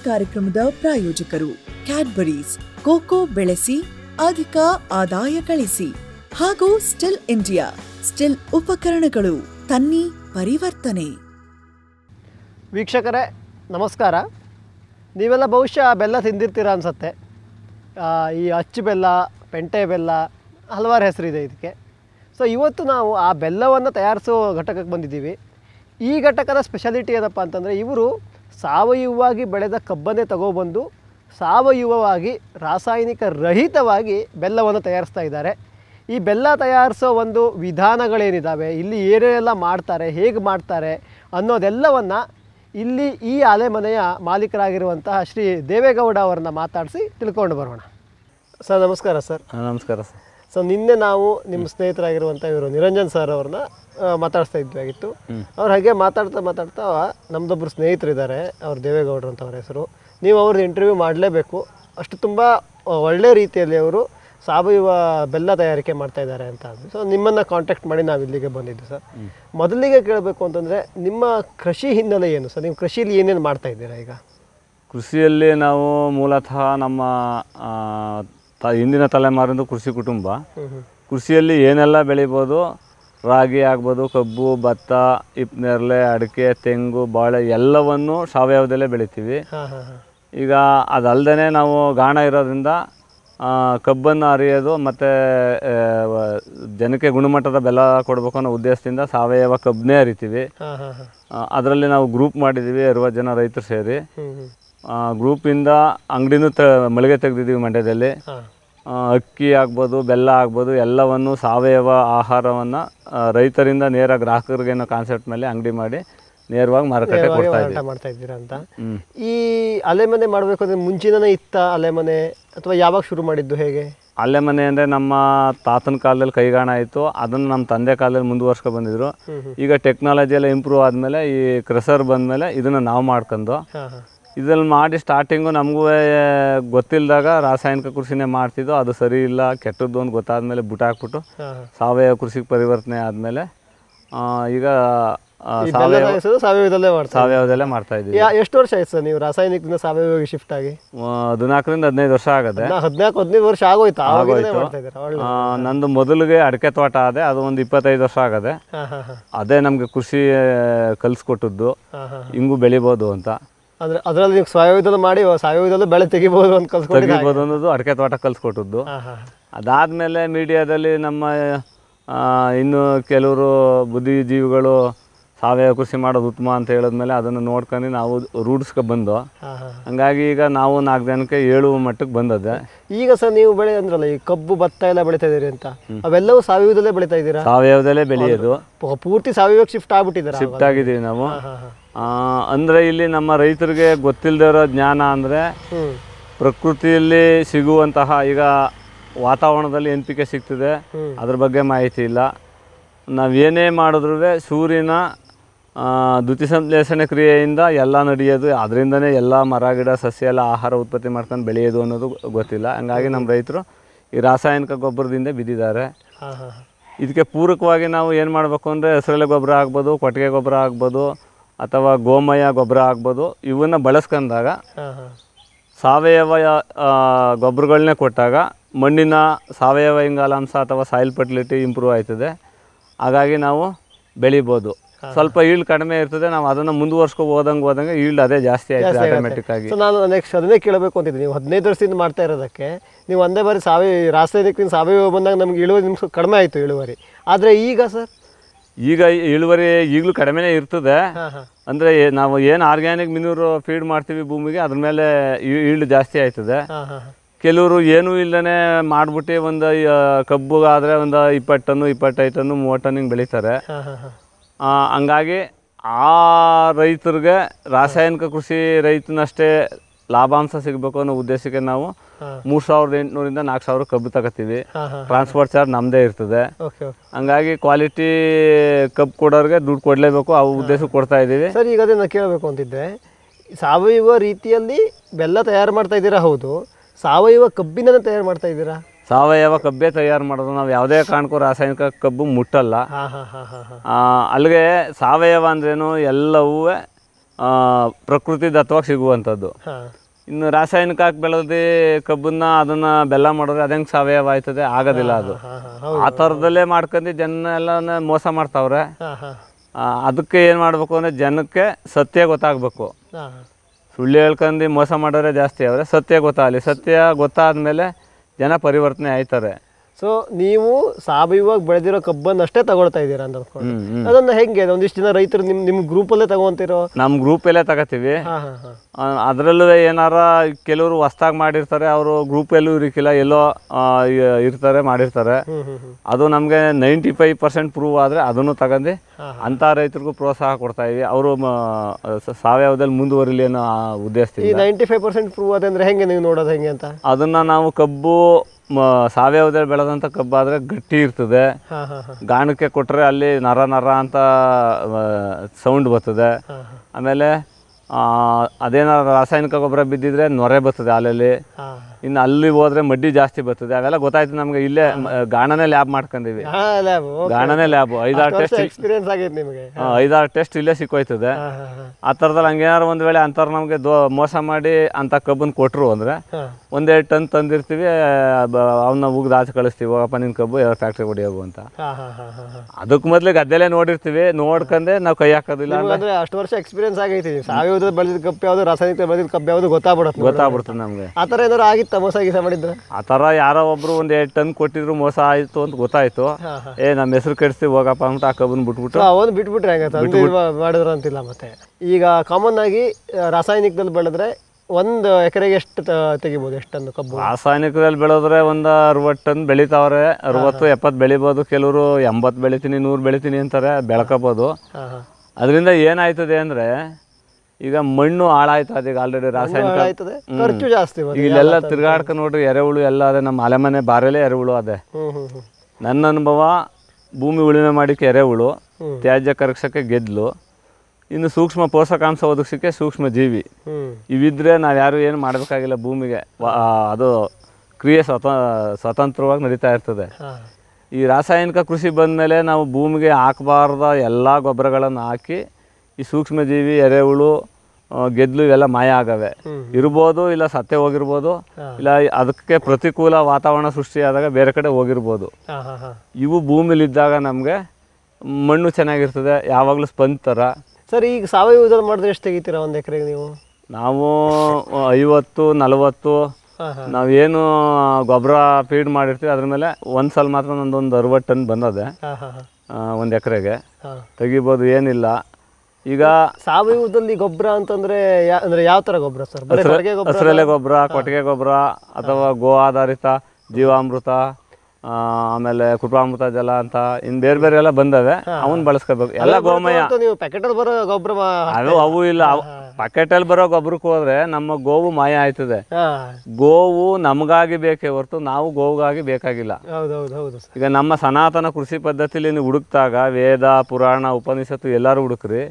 ಕಾರ್ಯಕ್ರಮದ ಪ್ರಾಯೋಜಕರು Cadbury's cocoa ಬೆಳೆಸಿ ಅಧಿಕ ಆದಾಯ ಗಳಿಸಿ ಹಾಗೂ ಸ್ಟಿಲ್ ಇಂಡಿಯಾ ಸ್ಟಿಲ್ ಉಪಕರಣಗಳು ತನ್ನಿ ಪರಿವರ್ತನೆ ವೀಕ್ಷಕರೇ ನಮಸ್ಕಾರ ನೀವೆಲ್ಲ ಬಹುಶಃ ಬೆಲ್ಲ ತಿಂದಿರ್ತೀರ ಅನಿಸತ್ತೆ ಈ ಅಚ್ಚು ಬೆಲ್ಲ ಪೆಂಟೆ ಬೆಲ್ಲ ಹಲವಾರು ಹೆಸರಿದೆ ಇದಕ್ಕೆ ಸೊ ಇವತ್ತು ನಾವು ಆ ಬೆಲ್ಲವನ್ನು ತಯಾರಿಸೋ ಘಟಕಕ್ಕೆ ಬಂದಿದ್ದೀವಿ ಈ ಘಟಕದ ಸ್ಪೆಷಾಲಿಟಿ ಏನಪ್ಪ ಅಂತಂದರೆ ಇವರು ಸಾವಯವವಾಗಿ ಬೆಳೆದ ಕಬ್ಬನ್ನೇ ತಗೊಬಂದು ಸಾವಯವವಾಗಿ ರಾಸಾಯನಿಕ ರಹಿತವಾಗಿ ಬೆಲ್ಲವನ್ನು ತಯಾರಿಸ್ತಾ ಇದ್ದಾರೆ ಈ ಬೆಲ್ಲ ತಯಾರಿಸೋ ಒಂದು ವಿಧಾನಗಳೇನಿದ್ದಾವೆ ಇಲ್ಲಿ ಏನೇನೆಲ್ಲ ಮಾಡ್ತಾರೆ ಹೇಗೆ ಮಾಡ್ತಾರೆ ಅನ್ನೋದೆಲ್ಲವನ್ನು ಇಲ್ಲಿ ಈ ಅಲೆಮನೆಯ ಮಾಲೀಕರಾಗಿರುವಂತಹ ಶ್ರೀ ದೇವೇಗೌಡ ಅವರನ್ನ ಮಾತಾಡಿಸಿ ತಿಳ್ಕೊಂಡು ಬರೋಣ ಸರ್ ನಮಸ್ಕಾರ ಸರ್ ಹಾಂ ನಮಸ್ಕಾರ ಸರ್ ಸೊ ನಿನ್ನೆ ನಾವು ನಿಮ್ಮ ಸ್ನೇಹಿತರಾಗಿರುವಂಥ ಇವರು ನಿರಂಜನ್ ಸರ್ ಅವ್ರನ್ನ ಆ, ಮಾತಾಡಿಸ್ತಾ ಇದ್ವಿ ಆಗಿತ್ತು ಅವ್ರು ಹಾಗೆ ಮಾತಾಡ್ತಾ ಮಾತಾಡ್ತಾ ನಮ್ಮದೊಬ್ಬರು ಸ್ನೇಹಿತರಿದ್ದಾರೆ ಅವ್ರು ದೇವೇಗೌಡರು ಅಂತ ಅವ್ರ ಹೆಸರು ನೀವು ಅವ್ರದ್ದು ಇಂಟರ್ವ್ಯೂ ಮಾಡಲೇಬೇಕು ಅಷ್ಟು ತುಂಬ ಒಳ್ಳೆ ರೀತಿಯಲ್ಲಿ ಅವರು ಸಾವಯವ ಬೆಲ್ಲ ತಯಾರಿಕೆ ಮಾಡ್ತಾ ಇದ್ದಾರೆ ಅಂತ ಅಂದ್ರು ಸೊ ನಿಮ್ಮನ್ನು ಕಾಂಟ್ಯಾಕ್ಟ್ ಮಾಡಿ ನಾವು ಇಲ್ಲಿಗೆ ಬಂದಿದ್ದು ಸರ್ ಮೊದಲಿಗೆ ಕೇಳಬೇಕು ಅಂತಂದರೆ ನಿಮ್ಮ ಕೃಷಿ ಹಿನ್ನೆಲೆ ಏನು ಸರ್ ನೀವು ಕೃಷಿಲಿ ಏನೇನು ಮಾಡ್ತಾ ಇದ್ದೀರಾ ಈಗ ಕೃಷಿಯಲ್ಲಿ ನಾವು ಮೂಲತಃ ನಮ್ಮ ಆ, ತ ಹಿಂದಿನ ತಲೆಮಾರಿಂದ ಕೃಷಿ ಕುಟುಂಬ ಹ್ಞೂ ಹ್ಞೂ ಕೃಷಿಯಲ್ಲಿ ಏನೆಲ್ಲ ಬೆಳಿಬೋದು ರಾಗಿ ಆಗ್ಬೋದು ಕಬ್ಬು ಭತ್ತ ಇಪ್ನೇರಳೆ ಅಡಿಕೆ ತೆಂಗು ಬಾಳೆ ಎಲ್ಲವನ್ನು ಸಾವಯವದಲ್ಲೇ ಬೆಳಿತೀವಿ ಹಾಂ ಹಾಂ ಹಾಂ ಈಗ ಅದಲ್ಲದೆ ನಾವು ಗಾಣ ಇರೋದ್ರಿಂದ ಆ, ಕಬ್ಬನ್ನು ಅರಿಯೋದು ಮತ್ತು ಜನಕ್ಕೆ ಗುಣಮಟ್ಟದ ಬೆಲ್ಲ ಕೊಡಬೇಕು ಅನ್ನೋ ಉದ್ದೇಶದಿಂದ ಸಾವಯವ ಕಬ್ಬನ್ನೇ ಅರಿತೀವಿ ಹಾಂ ಹಾಂ ಹಾಂ ಅದರಲ್ಲಿ ನಾವು ಗ್ರೂಪ್ ಮಾಡಿದ್ದೀವಿ ಅರವತ್ತು ಜನ ರೈತರು ಸೇರಿ ಹ್ಞೂ ಹ್ಞೂ ಆ, ಗ್ರೂಪಿಂದ ಅಂಗಡಿನೂ ತ ಮಳಿಗೆ ತೆಗೆದಿದ್ದೀವಿ ಮಂಡ್ಯದಲ್ಲಿ ಹಾಂ ಆ, ಅಕ್ಕಿ ಆಗ್ಬೋದು ಬೆಲ್ಲ ಆಗ್ಬೋದು ಎಲ್ಲವನ್ನು ಸಾವಯವ ಆಹಾರವನ್ನು ರೈತರಿಂದ ನೇರ ಗ್ರಾಹಕರಿಗೆ ಅನ್ನೋ ಕಾನ್ಸೆಪ್ಟ್ ಮೇಲೆ ಅಂಗಡಿ ಮಾಡಿ ನೇರವಾಗಿ ಮಾರುಕಟ್ಟೆ ಕೊಡ್ತಾ ಮಾರಾಟ ಇದ್ದೀವಿ ಮಾಡ್ತಾ ಇದ್ದೀರಾ ಅಂತ ಹ್ಮ್. ಈ ಅಲೆಮನೆ ಮಾಡಬೇಕು ಅಂದ್ರೆ ಮುಂಚಿನನೇ ಇತ್ತ ಅಲೆಮನೆ ಅಥವಾ ಯಾವಾಗ ಶುರು ಮಾಡಿದ್ದು ಹೇಗೆ ಅಲ್ಲೇ ಮನೆ ಅಂದರೆ ನಮ್ಮ ತಾತನ ಕಾಲದಲ್ಲಿ ಕೈಗಾಣ ಆಯಿತು ಅದನ್ನು ನಮ್ಮ ತಂದೆ ಕಾಲದಲ್ಲಿ ಮುಂದುವರ್ಸ್ಕೊ ಬಂದಿದ್ರು ಈಗ ಟೆಕ್ನಾಲಜಿ ಎಲ್ಲ ಇಂಪ್ರೂವ್ ಆದಮೇಲೆ ಈ ಕ್ರೆಸರ್ ಬಂದಮೇಲೆ ಇದನ್ನು ನಾವು ಮಾಡ್ಕೊಂಡು ಹಾಂ ಹಾಂ ಇದ್ರಲ್ಲಿ ಮಾಡಿ ಸ್ಟಾರ್ಟಿಂಗು ನಮಗೂ ಗೊತ್ತಿಲ್ಲದಾಗ ರಾಸಾಯನಿಕ ಕೃಷಿನೇ ಮಾಡ್ತಿದ್ದೋ ಅದು ಸರಿ ಇಲ್ಲ ಕೆಟ್ಟದ್ದು ಅಂತ ಗೊತ್ತಾದ್ಮೇಲೆ ಬುಟ್ ಹಾಕ್ಬಿಟ್ಟು ಹಾಂ ಹಾಂ ಸಾವಯವ ಕೃಷಿಗೆ ಪರಿವರ್ತನೆ ಆದಮೇಲೆ ಈಗ ಆ, ಈ ಬೆಲ್ಲ ಸಾವಯವ ತಯಾರಿಸೋದು ಸಾವಯವದಲ್ಲೇ ಮಾಡ್ತಾರೆ ಸಾವಯವದಲ್ಲೇ ಮಾಡ್ತಾ ಇದ್ದೀವಿ ಯಾ ಎಷ್ಟು ವರ್ಷ ಆಯ್ತು ಸರ್ ನೀವು ರಾಸಾಯನಿಕದಿಂದ ಸಾವಯವಗೆ ಶಿಫ್ಟ್ ಆಗಿ ಹದಿನಾಲ್ಕರಿಂದ ಹದಿನೈದು ವರ್ಷ ಆಗದೆ ನಾ ಹದಿನಾಲ್ಕು ಹದಿನೈದು ವರ್ಷ ಆಗೋಯ್ತು ಆವಾಗಿಂದನೇ ಆಗೋಯ್ತು. ಮಾಡ್ತಾ ಇದ್ದೀರಾ ಒಳ್ಳೆ ಆ, ನಂದು ಮೊದಲಿಗೆ ಅಡಿಕೆ ತೋಟ ಆದೆ ಅದು ಒಂದು ಇಪ್ಪತ್ತೈದು ವರ್ಷ ಆಗದೆ ಹಾಂ ಹಾಂ ಹಾಂ ಅದೇ ನಮಗೆ ಕೃಷಿ ಕಲಿಸ್ಕೊಟ್ಟದ್ದು ಹಾಂ ಹಾಂ ಹಿಂಗೂ ಬೆಳಿಬೋದು ಅಂತ ಅಂದ್ರೆ ಅದರಲ್ಲಿ ನೀವು ಸಾವಯವದಲ್ಲಿ ಮಾಡಿ ಸಾವಯವದಲ್ಲೂ ಬೆಳೆ ತೆಗಿಬೋದು ಅಂತ ಕಲ್ಸ್ಕೊಂಡಿದ್ದೀರಾ ತೆಗಿಬೋದು ಅನ್ನೋದು ಅಡಿಕೆ ತೋಟ ಕಲಿಸ್ಕೊಟ್ಟದ್ದು ಹಾಂ ಹಾಂ ಅದಾದಮೇಲೆ ಮೀಡಿಯಾದಲ್ಲಿ ನಮ್ಮ ಆ, ಇನ್ನು ಕೆಲವರು ಬುದ್ಧಿಜೀವಿಗಳು ಸಾವಯವ ಕೃಷಿ ಮಾಡೋದು ಉತ್ತಮ ಅಂತ ಹೇಳಿದ್ಮೇಲೆ ಅದನ್ನು ನೋಡ್ಕೊಂಡು ನಾವು ರೂಢಿಸ್ಕೊ ಬಂದು ಹಾಂ ಹಾಂ ಹಂಗಾಗಿ ಈಗ ನಾವು ನಾಲ್ಕು ಜನಕ್ಕೆ ಏಳುವ ಮಟ್ಟಕ್ಕೆ ಬಂದದ್ದೆ ಈಗ ಸರ್ ನೀವು ಬೆಳೆ ಅಂದ್ರಲ್ಲ ಈ ಕಬ್ಬು ಭತ್ತ ಎಲ್ಲ ಬೆಳಿತಾ ಇದೀರಿ ಅಂತ ಅವೆಲ್ಲವೂ ಸಾವಯವದಲ್ಲೇ ಬೆಳಿತಾ ಇದ್ದೀರಾ ಸಾವಯವದಲ್ಲೇ ಬೆಳೆಯೋದು ಪು- ಪೂರ್ತಿ ಸಾವಯವಕ್ಕೆ ಶಿಫ್ಟ್ ಆಗ್ಬಿಟ್ಟಿದ್ದೀರಾ ಶಿಫ್ಟ್ ಆಗಿದ್ದೀವಿ ನಾವು ಹಾಂ ಹಾಂ ಆ, ಅಂದ್ರೆ ಇಲ್ಲಿ ನಮ್ಮ ರೈತರಿಗೆ ಗೊತ್ತಿಲ್ಲದೆ ಇರೋ ಜ್ಞಾನ ಅಂದರೆ ಹ್ಞೂ ಪ್ರಕೃತಿಯಲ್ಲಿ ಸಿಗುವಂತಹ ಈಗ ವಾತಾವರಣದಲ್ಲಿ ಎನ್ ಪಿ ಕೆ ಸಿಗ್ತದೆ ಅದ್ರ ಬಗ್ಗೆ ಮಾಹಿತಿ ಇಲ್ಲ ನಾವೇನೇ ಮಾಡಿದ್ರೂ ಸೂರ್ಯನ ಆ, ದ್ಯುತಿ ಸಂಶ್ಲೇಷಣೆ ಕ್ರಿಯೆಯಿಂದ ಎಲ್ಲ ನಡೆಯೋದು ಅದರಿಂದನೇ ಎಲ್ಲ ಮರ ಗಿಡ ಸಸ್ಯ ಎಲ್ಲ ಆಹಾರ ಉತ್ಪತ್ತಿ ಮಾಡ್ಕೊಂಡು ಬೆಳೆಯೋದು ಅನ್ನೋದು ಗೊತ್ತಿಲ್ಲ ಹಂಗಾಗಿ ನಮ್ಮ ರೈತರು ಈ ರಾಸಾಯನಿಕ ಗೊಬ್ಬರದಿಂದ ಬಿದ್ದಿದ್ದಾರೆ ಹಾಂ ಹಾಂ ಇದಕ್ಕೆ ಪೂರಕವಾಗಿ ನಾವು ಏನು ಮಾಡಬೇಕು ಅಂದರೆ ಹಸಿರೆಲೆ ಗೊಬ್ಬರ ಆಗ್ಬೋದು ಕೊಟ್ಟಿಗೆ ಗೊಬ್ಬರ ಆಗ್ಬೋದು ಅಥವಾ ಗೋಮಯ ಗೊಬ್ಬರ ಆಗ್ಬೋದು ಇವನ್ನ ಬಳಸ್ಕೊಂಡಾಗ ಹಾಂ ಹಾಂ ಸಾವಯವ ಆ, ಗೊಬ್ಬರಗಳನ್ನೇ ಕೊಟ್ಟಾಗ ಮಣ್ಣಿನ ಸಾವಯವ ಇಂಗಾಲಾಂಶ ಅಥವಾ ಸಾಯಿಲ್ ಫರ್ಟಿಲಿಟಿ ಇಂಪ್ರೂವ್ ಆಯ್ತದೆ ಹಾಗಾಗಿ ನಾವು ಬೆಳಿಬೋದು ಸ್ವಲ್ಪ ಈಲ್ಡ್ ಕಡಿಮೆ ಇರ್ತದೆ ನಾವು ಅದನ್ನು ಮುಂದುವರ್ಸ್ಕೊ ಹೋದಂಗೆ ಹೋದಂಗೆ ಈಲ್ಡ್ ಅದೇ ಜಾಸ್ತಿ ಆಯ್ತದೆ ಆಟೋಮೆಟಿಕ್ ಆಗಿ ಸೊ ನಾನು ನೆಕ್ಸ್ಟ್ ಅದನ್ನೇ ಕೇಳಬೇಕು ಅಂತಿದ್ದೀನಿ ನೀವು ಹದಿನೈದು ವರ್ಷದಿಂದ ಮಾಡ್ತಾ ಇರೋದಕ್ಕೆ ನೀವು ಒಂದೇ ಬಾರಿ ಸಾವಯವ ರಾಸಾಯನಿಕದಿಂದ ಸಾವಯವ ಬಂದಾಗ ನಮ್ಗೆ ಇಳುವರಿ ನಿಮ್ಗೆ ಕಡಿಮೆ ಆಯಿತು ಇಳುವರಿ ಆದರೆ ಈಗ ಸರ್ ಈಗ ಇಳುವರಿ ಈಗಲೂ ಕಡಿಮೆನೇ ಇರ್ತದೆ ಹಾಂ ಹಾಂ ಅಂದರೆ ನಾವು ಏನು ಆರ್ಗ್ಯಾನಿಕ್ ಮಿನೂರು ಫೀಡ್ ಮಾಡ್ತೀವಿ ಭೂಮಿಗೆ ಅದ್ರ ಮೇಲೆ ಈಲ್ಡ್ ಜಾಸ್ತಿ ಆಯ್ತದೆ ಹಾಂ ಹಾಂ ಕೆಲವರು ಏನೂ ಇಲ್ಲದೇ ಮಾಡ್ಬಿಟ್ಟು ಒಂದು ಆ, ಕಬ್ಬುಗಾದರೆ ಒಂದು ಇಪ್ಪತ್ತು ಟನ್ನು ಇಪ್ಪತ್ತೈದು ಟನ್ನು ಮೂವತ್ತು ಟನ್ ಹಿಂಗೆ ಬೆಳೀತಾರೆ ಹಾಂ ಹಾಂ ಹಾಂ ಆ, ಹಂಗಾಗಿ ಆ ರೈತರಿಗೆ ರಾಸಾಯನಿಕ ಕೃಷಿ ರೈತನಷ್ಟೇ ಲಾಭಾಂಶ ಸಿಗಬೇಕು ಅನ್ನೋ ಉದ್ದೇಶಕ್ಕೆ ನಾವು ಹಾಂ ಮೂರು ಸಾವಿರದ ಎಂಟುನೂರಿಂದ ನಾಲ್ಕು ಸಾವಿರ ಕಬ್ಬು ತಗೋತೀವಿ ಹಾಂ ಹಾಂ ಟ್ರಾನ್ಸ್ಪೋರ್ಟ್ ಚಾರ್ಜ್ ನಮ್ಮದೇ ಇರ್ತದೆ ಓಕೆ ಓಕೆ ಹಂಗಾಗಿ ಕ್ವಾಲಿಟಿ ಕಬ್ಬು ಕೊಡೋರಿಗೆ ದುಡ್ಡು ಕೊಡಲೇಬೇಕು ಆ ಉದ್ದೇಶಕ್ಕೆ ಕೊಡ್ತಾ ಇದ್ದೀವಿ ಸರ್ ಈಗ ಅದೇ ನಾನು ಕೇಳಬೇಕು ಅಂತಿದ್ದೆ ಸಾವಯವ ರೀತಿಯಲ್ಲಿ ಬೆಲ್ಲ ತಯಾರು ಮಾಡ್ತಾ ಇದ್ದೀರಾ ಹೌದು ಸಾವಯವ ಕಬ್ಬಿನ ತಯಾರು ಮಾಡ್ತಾ ಇದ್ದೀರಾ ಸಾವಯವ ಕಬ್ಬೇ ತಯಾರು ಮಾಡೋದು ನಾವು ಯಾವುದೇ ಕಾರಣಕ್ಕೂ ರಾಸಾಯನಿಕ ಕಬ್ಬು ಮುಟ್ಟಲ್ಲ ಹಾಂ ಹಾಂ ಹಾಂ ಹಾಂ ಹಾಂ ಆ, ಅಲ್ಲಿಗೆ ಸಾವಯವ ಅಂದ್ರೇನು ಎಲ್ಲವೂ ಆ, ಪ್ರಕೃತಿ ದತ್ತವಾಗಿ ಸಿಗುವಂಥದ್ದು ಹಾ ಇನ್ನು ರಾಸಾಯನಿಕ ಹಾಕಿ ಬೆಳೆದು ಕಬ್ಬನ್ನ ಅದನ್ನ ಬೆಲ್ಲ ಮಾಡಿದ್ರೆ ಅದಂಗೆ ಸಾವಯವ ಆಯ್ತದೆ ಆಗೋದಿಲ್ಲ ಅದು ಹಾ ಹಾ ಹೌದು ಆ ಥರದಲ್ಲೇ ಮಾಡ್ಕೊಂಡು ಜನ ಎಲ್ಲ ಮೋಸ ಮಾಡ್ತಾವ್ರೆ ಹಾ ಹಾ ಆ, ಅದಕ್ಕೆ ಏನು ಮಾಡಬೇಕು ಅಂದರೆ ಜನಕ್ಕೆ ಸತ್ಯ ಗೊತ್ತಾಗಬೇಕು ಹಾ ಸುಳ್ಳು ಹೇಳ್ಕೊಂಡು ಮೋಸ ಮಾಡೋರೆ ಜಾಸ್ತಿ ಅವರೆ ಸತ್ಯ ಗೊತ್ತಾಗಲಿ ಸತ್ಯ ಗೊತ್ತಾದ್ಮೇಲೆ ಜನ ಪರಿವರ್ತನೆ ಆಯ್ತಾರೆ ಸೊ ನೀವು ಸಾವಯವಾಗಿ ಬೆಳೆದಿರೋ ಕಬ್ಬನ್ನು ಅಷ್ಟೇ ತಗೊಳ್ತಾ ಇದ್ದೀರಾ ಅಂತ ಅನ್ಕೊಂಡು ಹ್ಮ್, ಹ್ಮ್. ಅದನ್ನ ಹೆಂಗೆ ಒಂದಿಷ್ಟು ಜನ ರೈತರು ನಿಮ್ ನಿಮ್ ಗ್ರೂಪಲ್ಲೇ ತಗೊಂತಿರೋ ನಮ್ಮ ಗ್ರೂಪಲ್ಲೇ ತಗೋತೀವಿ ಹಾ ಹಾ ಹಾ ಅದರಲ್ಲೂ ಏನಾರ ಕೆಲವರು ಹೊಸ್ದಾಗಿ ಮಾಡಿರ್ತಾರೆ ಅವರು ಗ್ರೂಪಲ್ಲೂ ಇರಕ್ಕಿಲ್ಲ ಎಲ್ಲೋ ಆ, ಇ- ಇರ್ತಾರೆ ಮಾಡಿರ್ತಾರೆ ಹ್ಮ್ ಹ್ಮ್ ಹ್ಮ್ ಅದು ನಮಗೆ ನೈಂಟಿ ಫೈವ್ ಪರ್ಸೆಂಟ್ ಪ್ರೂವ್ ಆದರೆ ಅದನ್ನು ತಗೊಂಡು ಹಾ, ಅಂಥ ರೈತರಿಗೂ ಪ್ರೋತ್ಸಾಹ ಕೊಡ್ತಾ ಇದ್ವಿ ಅವರು ಸಾವಯವದಲ್ಲಿ ಮುಂದುವರಿಲಿ ಅನ್ನೋ ಆ ಈ ಉದ್ದೇಶದಿಂದ ನೈಂಟಿ ಫೈವ್ ಪರ್ಸೆಂಟ್ ಪ್ರೂವ್ ಅದಂದ್ರೆ ಹೆಂಗೆ ನೀವು ನೋಡೋದು ಹೆಂಗೆ ಅಂತ ಅದನ್ನು ನಾವು ಕಬ್ಬು ಮ- ಸಾವಯವದಲ್ಲಿ ಬೆಳೆದಂಥ ಕಬ್ಬಾದರೆ ಗಟ್ಟಿ ಇರ್ತದೆ ಹಾ ಹಾ ಹಾ ಗಾಣಕ್ಕೆ ಕೊಟ್ಟರೆ ಅಲ್ಲಿ ನರ ನರ ಅಂತ ಸೌಂಡ್ ಬರ್ತದೆ ಹಾ ಹಾ ಆಮೇಲೆ ಆ, ಅದೇನಾದ್ರು ರಾಸಾಯನಿಕ ಗೊಬ್ಬರ ಬಿದ್ದಿದ್ರೆ ನೊರೆ ಬರ್ತದೆ ಹಾಲಲ್ಲಿ ಹಾ ಇನ್ನು ಅಲ್ಲಿ ಹೋದ್ರೆ ಮಡ್ಡಿ ಜಾಸ್ತಿ ಬರ್ತದೆ ಅವೆಲ್ಲ ಗೊತ್ತಾಯ್ತು ನಮ್ಗೆ ಇಲ್ಲೇ ಮ- ಗಾಣನೇ ಲ್ಯಾಬ್ ಮಾಡ್ಕೊಂಡಿವಿ ಹಾ ಲ್ಯಾಬ್ ಗಾಣನೇ ಲ್ಯಾಬ್ ಐದಾರು ಟೆಸ್ಟ್ ಎಕ್ಸ್ಪೀರಿಯನ್ಸ್ ಆಗೈತೆ ನಿಮಗೆ ಐದಾರು ಟೆಸ್ಟ್ ಇಲ್ಲೇ ಸಿಕ್ಕೋಯ್ತದೆ ಹಾ ಹಾ ಹಾ ಆ ಥರದಲ್ಲಿ ಹಂಗೇನಾರು ಒಂದು ವೇಳೆ ಅಂಥವ್ರು ನಮಗೆ ದೋ ಮೋಸ ಮಾಡಿ ಅಂಥ ಕಬ್ಬನ್ನು ಕೊಟ್ಟರು ಅಂದರೆ ಹಾ ಒಂದೆರಡು ಟನ್ ತಂದಿರ್ತೀವಿ ಅವನ್ನ ಉಗ್ದು ಆಚೆ ಕಳಿಸ್ತೀವಿ ಹೋಗಪ್ಪ ನಿನ್ನ ಕಬ್ಬು ಯಾವ ಫ್ಯಾಕ್ಟ್ರಿ ಹೊಡಿಯೋಗು ಅಂತ ಹಾ ಹಾ ಹಾ ಹಾ ಹಾ ಅದಕ್ಕೆ ಮೊದಲು ಗದ್ದೆಲೇ ನೋಡಿರ್ತೀವಿ ನೋಡ್ಕಂಡೆ ನಾವು ಕೈ ಹಾಕೋದಿಲ್ಲ ನಿಮ್ಗೆ ಅಂದ್ರೆ ಅಷ್ಟು ವರ್ಷ ಎಕ್ಸ್ಪೀರಿಯನ್ಸ್ ಆಗೈತಿ ಸಾವಯವದ ಬೆಳೆದಿದ್ದ ಕಬ್ಬು ಯಾವುದು ರಾಸಾಯನಿಕ ಬೆಳೆದಿದ್ದ ಕಬ್ಬು ಯಾವುದು ಗೊತ್ತಾಗ್ಬಿಡುತ್ತೆ ಗೊತ್ತಾಗ್ಬಿಡ್ತದೆ ನಮಗೆ ಆ ಥರ ಏನಾದ್ರು ಆಗಿತ್ತ ಮೋಸ ಗೀಸ ಮಾಡಿದ್ರೆ ಆ ಥರ ಯಾರೋ ಒಬ್ರು ಒಂದು ಎರಡು ಟನ್ ಕೊಟ್ಟಿದ್ರು ಮೋಸ ಆಯಿತು ಅಂತ ಗೊತ್ತಾಯ್ತು ಹಾ ಹಾ ಏ ನಮ್ಮ ಹೆಸರು ಕೆಡಿಸ್ತೀವಿ ಹೋಗಪ್ಪ ಅಂತ ಆ ಕಬ್ಬನ್ನು ಬಿಟ್ಬಿಟ್ಟು ಸೊ ಅವನು ಬಿಟ್ಬಿಟ್ರೆ ಹೆಂಗೆ ತಂದು ಮಾಡಿದ್ರು ಅಂತಿಲ್ಲ ಮತ್ತೆ ಈಗ ಕಾಮನ್ ಆಗಿ ಆ, ರಾಸಾಯನಿಕದಲ್ಲಿ ಬೆಳೆದ್ರೆ ಒಂದು ಎಕರೆಗೆ ಎಷ್ಟು ತ- ತೆಗಿಬೋದು ಎಷ್ಟೊಂದು ಕಬ್ಬು ರಾಸಾಯನಿಕದಲ್ಲಿ ಬೆಳೆದ್ರೆ ಒಂದು ಅರವತ್ತು ಟನ್ ಬೆಳಿತಾವ್ರೆ ಅರವತ್ತು ಎಪ್ಪತ್ತು ಬೆಳಿಬೋದು ಕೆಲವರು ಎಂಬತ್ತು ಬೆಳಿತೀನಿ ನೂರು ಬೆಳಿತೀನಿ ಅಂತಾರೆ ಬೆಳ್ಕೋಬೋದು ಹಾ ಹಾ ಅದರಿಂದ ಏನಾಯ್ತದೆ ಅಂದರೆ ಈಗ ಮಣ್ಣು ಹಾಳಾಯ್ತದೆ ಈಗ ಆಲ್ರೆಡಿ ರಾಸಾಯನಿಕ ಆಯ್ತದೆ ಖರ್ಚು ಜಾಸ್ತಿ ಈಗ ಮತ್ತೆ ಇಲ್ಲೆಲ್ಲ ತಿರ್ಗಾಡ್ಕೊಂಡು ನೋಡ್ರಿ ಎರೆಹುಳು ಎಲ್ಲ ಅದೇ ನಮ್ಮ ಅಲೆಮನೆ ಬಾರಲ್ಲೇ ಎರೆಹುಳು ಅದೇ ಹ್ಮ್ ಹ್ಮ್ ಹ್ಮ್ ನನ್ನ ಅನುಭವ ಭೂಮಿ ಉಳುಮೆ ಮಾಡಿಕ್ಕೆ ಎರೆಹುಳು ಹ್ಮ್. ತ್ಯಾಜ್ಯ ಕರಗಿಸೋಕ್ಕೆ ಗೆದ್ಲು ಇನ್ನು ಸೂಕ್ಷ್ಮ ಪೋಷಕಾಂಶ ಒದಗಿಸೋಕ್ಕೆ ಸೂಕ್ಷ್ಮ ಜೀವಿ ಹ್ಮ್ ಇವಿದ್ರೆ ನಾವು ಯಾರು ಏನು ಮಾಡಬೇಕಾಗಿಲ್ಲ ಭೂಮಿಗೆ ವ- ಆ, ಅದು ಕ್ರಿಯೆ ಸ್ವತ ಸ್ವತಂತ್ರವಾಗಿ ನಡೀತಾ ಇರ್ತದೆ ಹಾ ಈ ರಾಸಾಯನಿಕ ಕೃಷಿ ಬಂದಮೇಲೆ ನಾವು ಭೂಮಿಗೆ ಹಾಕಬಾರ್ದ ಎಲ್ಲ ಗೊಬ್ಬರಗಳನ್ನು ಹಾಕಿ ಈ ಸೂಕ್ಷ್ಮಜೀವಿ ಎರೆಹುಳು ಆ, ಗೆದ್ಲು ಇವೆಲ್ಲ ಮಾಯ ಆಗವೆ ಹ್ಮ್. ಇರ್ಬೋದು ಇಲ್ಲ ಸತ್ತೇ ಹೋಗಿರ್ಬೋದು ಹಾ. ಇಲ್ಲ ಅದಕ್ಕೆ ಪ್ರತಿಕೂಲ ವಾತಾವರಣ ಸೃಷ್ಟಿಯಾದಾಗ ಬೇರೆ ಕಡೆ ಹೋಗಿರ್ಬೋದು ಹಾ ಹಾ ಹಾ ಇವು ಭೂಮಿಲಿದ್ದಾಗ ನಮಗೆ ಮಣ್ಣು ಚೆನ್ನಾಗಿರ್ತದೆ ಯಾವಾಗಲೂ ಸ್ಪಂಜ್ ಥರ ಸರ್ ಈಗ ಸಾವಯವದಲ್ಲಿ ಮಾಡಿದ್ರೆ ಎಷ್ಟು ತೆಗಿತೀರಾ ಒಂದು ಎಕರೆಗೆ ನೀವು ನಾವು ಐವತ್ತು ನಲವತ್ತು ಹಾ ಹಾ ನಾವೇನು ಗೊಬ್ಬರ ಫೀಡ್ ಮಾಡಿರ್ತೀವಿ ಅದ್ರ ಮೇಲೆ ಒಂದು ಸಲ ಮಾತ್ರ ನಂದೊಂದು ಅರವತ್ತು ಟನ್ ಬಂದದೆ ಹಾ ಹಾ ಹಾ ಒಂದು ಎಕರೆಗೆ ಹಾ ತೆಗಿಬೋದು ಏನಿಲ್ಲ ಈಗ ಸಾವಯವದಲ್ಲಿ ಗೊಬ್ಬರ ಅಂತಂದ್ರೆ ಯಾ- ಅಂದ್ರೆ ಯಾವ ತರ ಗೊಬ್ಬರ ಸರ್ ಬರೀ ಕೊಟ್ಟಿಗೆ ಗೊಬ್ಬರ ಹಸಿರೆಲೆ ಗೊಬ್ಬರ ಕೊಟ್ಟಿಗೆ ಗೊಬ್ಬರ ಅಥವಾ ಗೋ ಆಧಾರಿತ ಜೀವಾಮೃತ ಆ, ಆಮೇಲೆ ಕೃಪಾಮೃತ ಜಲ ಅಂತ ಇನ್ನು ಬೇರೆ ಬೇರೆ ಎಲ್ಲ ಬಂದವೆ ಅವನ್ನ ಬಳಸ್ಕೋಬೇಕು ಎಲ್ಲ ಗೋಮಯ ಅಂತ ನೀವು ಪ್ಯಾಕೆಟಲ್ಲಿ ಬರೋ ಗೊಬ್ಬರ ಅವು ಅವು ಇಲ್ಲ ಪಾಕೆಟಲ್ಲಿ ಬರೋ ಗೊಬ್ಬರಕ್ಕೆ ಹೋದ್ರೆ ನಮ್ಮ ಗೋವು ಮಾಯ ಆಯ್ತದೆ ಹಾ ಗೋವು ನಮಗಾಗಿ ಬೇಕೇ ಹೊರತು ನಾವು ಗೋವಿಗಾಗಿ ಬೇಕಾಗಿಲ್ಲ ಹೌದು ಹೌದು ಹೌದು ಸರ್ ಈಗ ನಮ್ಮ ಸನಾತನ ಕೃಷಿ ಪದ್ಧತಿಲಿ ನೀವು ಹುಡುಕ್ತಾಗ ವೇದ ಪುರಾಣ ಉಪನಿಷತ್ತು ಎಲ್ಲರೂ ಹುಡುಕ್ರಿ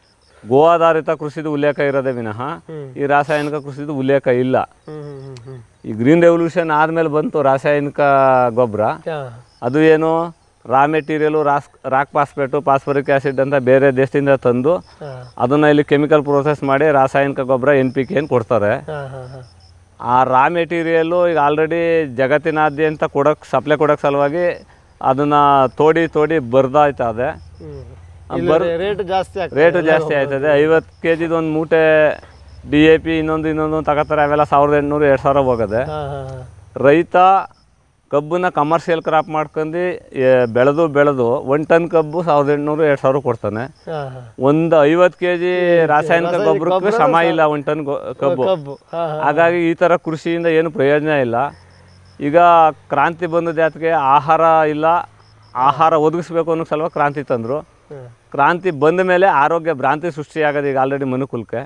ಗೋ ಆಧಾರಿತ ಕೃಷಿದು ಉಲ್ಲೇಖ ಇರೋದೇ ವಿನಃ ಹ್ಮ್. ಈ ರಾಸಾಯನಿಕ ಕೃಷಿದು ಉಲ್ಲೇಖ ಇಲ್ಲ ಹ್ಮ್ ಹ್ಮ್ ಹ್ಮ್ ಹ್ಮ್ ಈ ಗ್ರೀನ್ ರೆವಲ್ಯೂಷನ್ ಆದಮೇಲೆ ಬಂತು ರಾಸಾಯನಿಕ ಗೊಬ್ಬರ ಹಾ ಅದು ಏನು ರಾ ಮೆಟೀರಿಯಲು ರಾಸ್ ರಾಕ್ ಪಾಸ್ಪೇಟು ಪಾಸ್ಫರಿಕ್ ಆ್ಯಸಿಡ್ ಅಂತ ಬೇರೆ ದೇಶದಿಂದ ತಂದು ಹಾ ಅದನ್ನು ಇಲ್ಲಿ ಕೆಮಿಕಲ್ ಪ್ರೋಸೆಸ್ ಮಾಡಿ ರಾಸಾಯನಿಕ ಗೊಬ್ಬರ ಎನ್ ಪಿ ಕೆ ಕೊಡ್ತಾರೆ ಹಾ ಹಾ ಹಾ ಆ ರಾ ಮೆಟೀರಿಯಲ್ಲು ಈಗ ಆಲ್ರೆಡಿ ಜಗತ್ತಿನಾದ್ಯಂತ ಕೊಡೋಕೆ ಸಪ್ಲೈ ಕೊಡೋಕೆ ಸಲುವಾಗಿ ಅದನ್ನು ತೋಡಿ ತೋಡಿ ಬರ್ದಾಯ್ತದೆ ಹ್ಮ್ ಬರ್ ರೇಟ್ ಜಾಸ್ತಿ ಆಗ್ತದೆ ರೇಟು ಜಾಸ್ತಿ ಆಯ್ತದೆ ಐವತ್ತು ಕೆ ಜಿದು ಒಂದು ಮೂಟೆ ಡಿ ಎ ಪಿ ಇನ್ನೊಂದು ಇನ್ನೊಂದು ತಗೋತಾರೆ ಅವೆಲ್ಲ ಸಾವಿರದ ಎಂಟುನೂರು ಎರಡು ಸಾವಿರ ಹೋಗೋದೆ ಹಾ ಹಾ ಹಾ ರೈತ ಕಬ್ಬನ್ನ ಕಮರ್ಷಿಯಲ್ ಕ್ರಾಪ್ ಮಾಡ್ಕೊಂಡು ಎ, ಬೆಳೆದು ಬೆಳೆದು ಒಂದು ಟನ್ ಕಬ್ಬು ಸಾವಿರದ ಎಂಟುನೂರು ಎರಡು ಸಾವಿರ ಕೊಡ್ತಾನೆ ಹಾ ಹಾ ಒಂದು ಐವತ್ತು ಕೆ ಜಿ ರಾಸಾಯನಿಕ ಗೊಬ್ಬರಕ್ಕೆ ಶ್ರಮ ಇಲ್ಲ ಒಂದು ಟನ್ ಗೊ- ಕಬ್ಬು ಕಬ್ಬು ಹಾ ಹಾ ಹಾಗಾಗಿ ಈ ಥರ ಕೃಷಿಯಿಂದ ಏನು ಪ್ರಯೋಜನ ಇಲ್ಲ ಈಗ ಕ್ರಾಂತಿ ಬಂದ ಜಾತಿಗೆ ಆಹಾರ ಇಲ್ಲ ಆಹಾರ ಒದಗಿಸ್ಬೇಕು ಅನ್ನೋ ಸಲುವಾಗಿ ಕ್ರಾಂತಿ ತಂದರು ಹ್ಮ್. ಕ್ರಾಂತಿ ಬಂದ ಮೇಲೆ ಆರೋಗ್ಯ ಭ್ರಾಂತಿ ಸೃಷ್ಟಿಯಾಗೋದು ಈಗ ಆಲ್ರೆಡಿ ಮನುಕುಲಕ್ಕೆ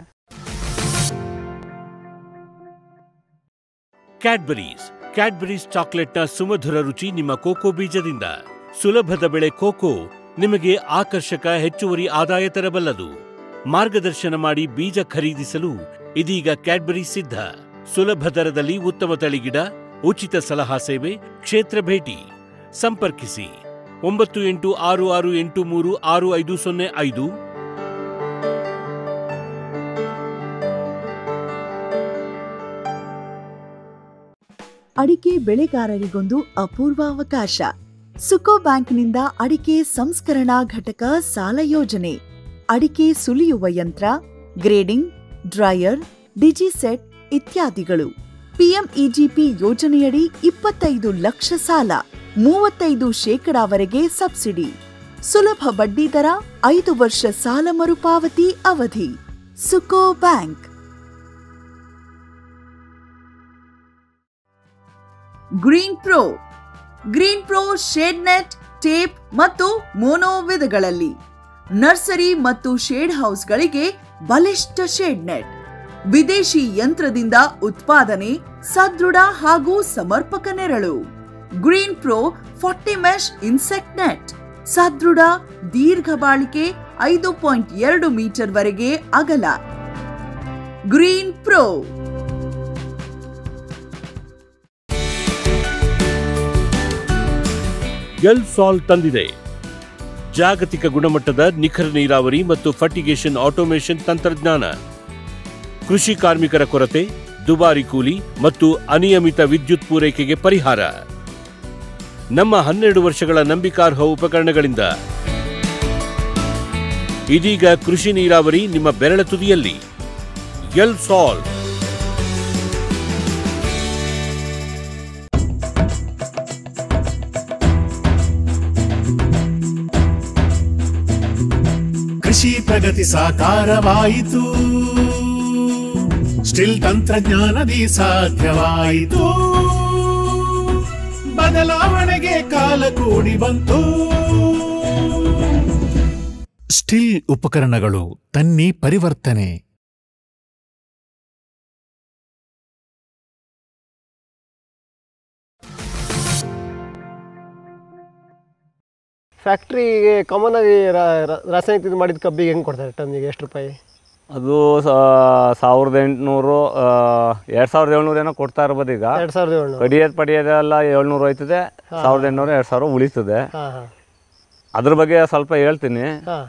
ಕ್ಯಾಡ್ಬರೀಸ್ ಕ್ಯಾಡ್ಬರೀಸ್ ಚಾಕ್ಲೆಟ್ನ ಸುಮಧುರ ರುಚಿ ನಿಮ್ಮ ಕೋಕೋ ಬೀಜದಿಂದ ಸುಲಭದ ಬೆಳೆ ಕೋಕೋ ನಿಮಗೆ ಆಕರ್ಷಕ ಹೆಚ್ಚುವರಿ ಆದಾಯ ತರಬಲ್ಲದು ಮಾರ್ಗದರ್ಶನ ಮಾಡಿ ಬೀಜ ಖರೀದಿಸಲು ಇದೀಗ ಕ್ಯಾಡ್ಬರಿ ಸಿದ್ಧ ಸುಲಭ ದರದಲ್ಲಿ ಉತ್ತಮ ತಳಿಗಿಡ ಉಚಿತ ಸಲಹಾ ಸೇವೆ ಕ್ಷೇತ್ರ ಭೇಟಿ ಸಂಪರ್ಕಿಸಿ ಒಂಬತ್ತು ಎಂಟು ಆರು ಆರು ಎಂಟು ಮೂರು ಆರು ಐದು ಸೊನ್ನೆ ಐದು ಅಡಿಕೆ ಬೆಳೆಗಾರರಿಗೊಂದು ಅಪೂರ್ವ ಅವಕಾಶ ಸುಕೋ ಬ್ಯಾಂಕ್ನಿಂದ ಅಡಿಕೆ ಸಂಸ್ಕರಣಾ ಘಟಕ ಸಾಲ ಯೋಜನೆ ಅಡಿಕೆ ಸುಲಿಯುವ ಯಂತ್ರ ಗ್ರೇಡಿಂಗ್ ಡ್ರೈಯರ್ ಡಿಜಿಸೆಟ್ ಇತ್ಯಾದಿಗಳು ಪಿಎಂಇಜಿಪಿ ಯೋಜನೆಯಡಿ ಇಪ್ಪತ್ತೈದು ಲಕ್ಷ ಸಾಲ ಮೂವತ್ತೈದು ಶೇಕಡಾವರೆಗೆ ಸಬ್ಸಿಡಿ ಸುಲಭ ಬಡ್ಡಿ ದರ ಐದು ವರ್ಷ ಸಾಲ ಮರುಪಾವತಿ ಅವಧಿ Suco bank green pro green pro shade net tape ಮತ್ತು ಮೋನೋ ವಿಧಗಳಲ್ಲಿ ನರ್ಸರಿ ಮತ್ತು ಶೇಡ್ ಹೌಸ್ಗಳಿಗೆ ಬಲಿಷ್ಠ ಶೇಡ್ ನೆಟ್ ವಿದೇಶಿ ಯಂತ್ರದಿಂದ ಉತ್ಪಾದನೆ ಸದೃಢ ಹಾಗೂ ಸಮರ್ಪಕ ನೆರಳು green pro forty mesh insect net ಸದೃಢ ದೀರ್ಘ ಬಾಳಿಕೆ ಐದು ಪಾಯಿಂಟ್ ಎರಡು ಮೀಟರ್ ವರೆಗೆ ಅಗಲ ಗ್ರೀನ್ ಪ್ರೋ ಎಲ್ ಸಾಲ್ ತಂದಿದೆ ಜಾಗತಿಕ ಗುಣಮಟ್ಟದ ನಿಖರ ನೀರಾವರಿ ಮತ್ತು ಫರ್ಟಿಗೇಷನ್ ಆಟೋಮೇಷನ್ ತಂತ್ರಜ್ಞಾನ ಕೃಷಿ ಕಾರ್ಮಿಕರ ಕೊರತೆ ದುಬಾರಿ ಕೂಲಿ ಮತ್ತು ಅನಿಯಮಿತ ವಿದ್ಯುತ್ ಪೂರೈಕೆಗೆ ಪರಿಹಾರ ನಮ್ಮ ಹನ್ನೆರಡು ವರ್ಷಗಳ ನಂಬಿಕಾರ್ಹ ಉಪಕರಣಗಳಿಂದ ಇದೀಗ ಕೃಷಿ ನೀರಾವರಿ ನಿಮ್ಮ ಬೆರಳ ತುದಿಯಲ್ಲಿ ಎಲ್ ಸಾಲ್ ಕೃಷಿ ಪ್ರಗತಿ ಸಾಕಾರವಾಯಿತು ಸ್ಟಿಲ್ ತಂತ್ರಜ್ಞಾನದಿ ಸಾಧ್ಯವಾಯಿತು ಬದಲಾವಣೆಗೆ ಕಾಲ ಕೂಡಿ ಬಂತು ಸ್ಟಿಲ್ ಉಪಕರಣಗಳು ತನ್ನಿ ಪರಿವರ್ತನೆ ಫ್ಯಾಕ್ಟ್ರಿಗೆ ಕಾಮನ್ ಆಗಿ ರಾ- ರಾ- ರಾಸಾಯನಿಕ ಇದು ಮಾಡಿದ ಕಬ್ಬಿಗೆ ಹೆಂಗೆ ಕೊಡ್ತಾರೆ ಟನ್ನಿಗೆ ಎಷ್ಟು ರೂಪಾಯಿ ಅದು ಸಾವಿರದ ಎಂಟುನೂರು ಎರಡು ಸಾವಿರದ ಏಳ್ನೂರು ಏನೋ ಕೊಡ್ತಾ ಇರ್ಬೋದು ಈಗ ಎರಡು ಸಾವಿರದ ಏಳ್ನೂರು ಕಡಿಯೋದು ಪಡಿಯೋದೆಲ್ಲ ಏಳ್ನೂರು ಹೋಯ್ತದೆ ಸಾವಿರದ ಎಂಟುನೂರು ಎರಡು ಸಾವಿರ ಉಳಿತದೆ ಹಾಂ ಹಾಂ ಅದ್ರ ಬಗ್ಗೆ ಸ್ವಲ್ಪ ಹೇಳ್ತೀನಿ ಹಾಂ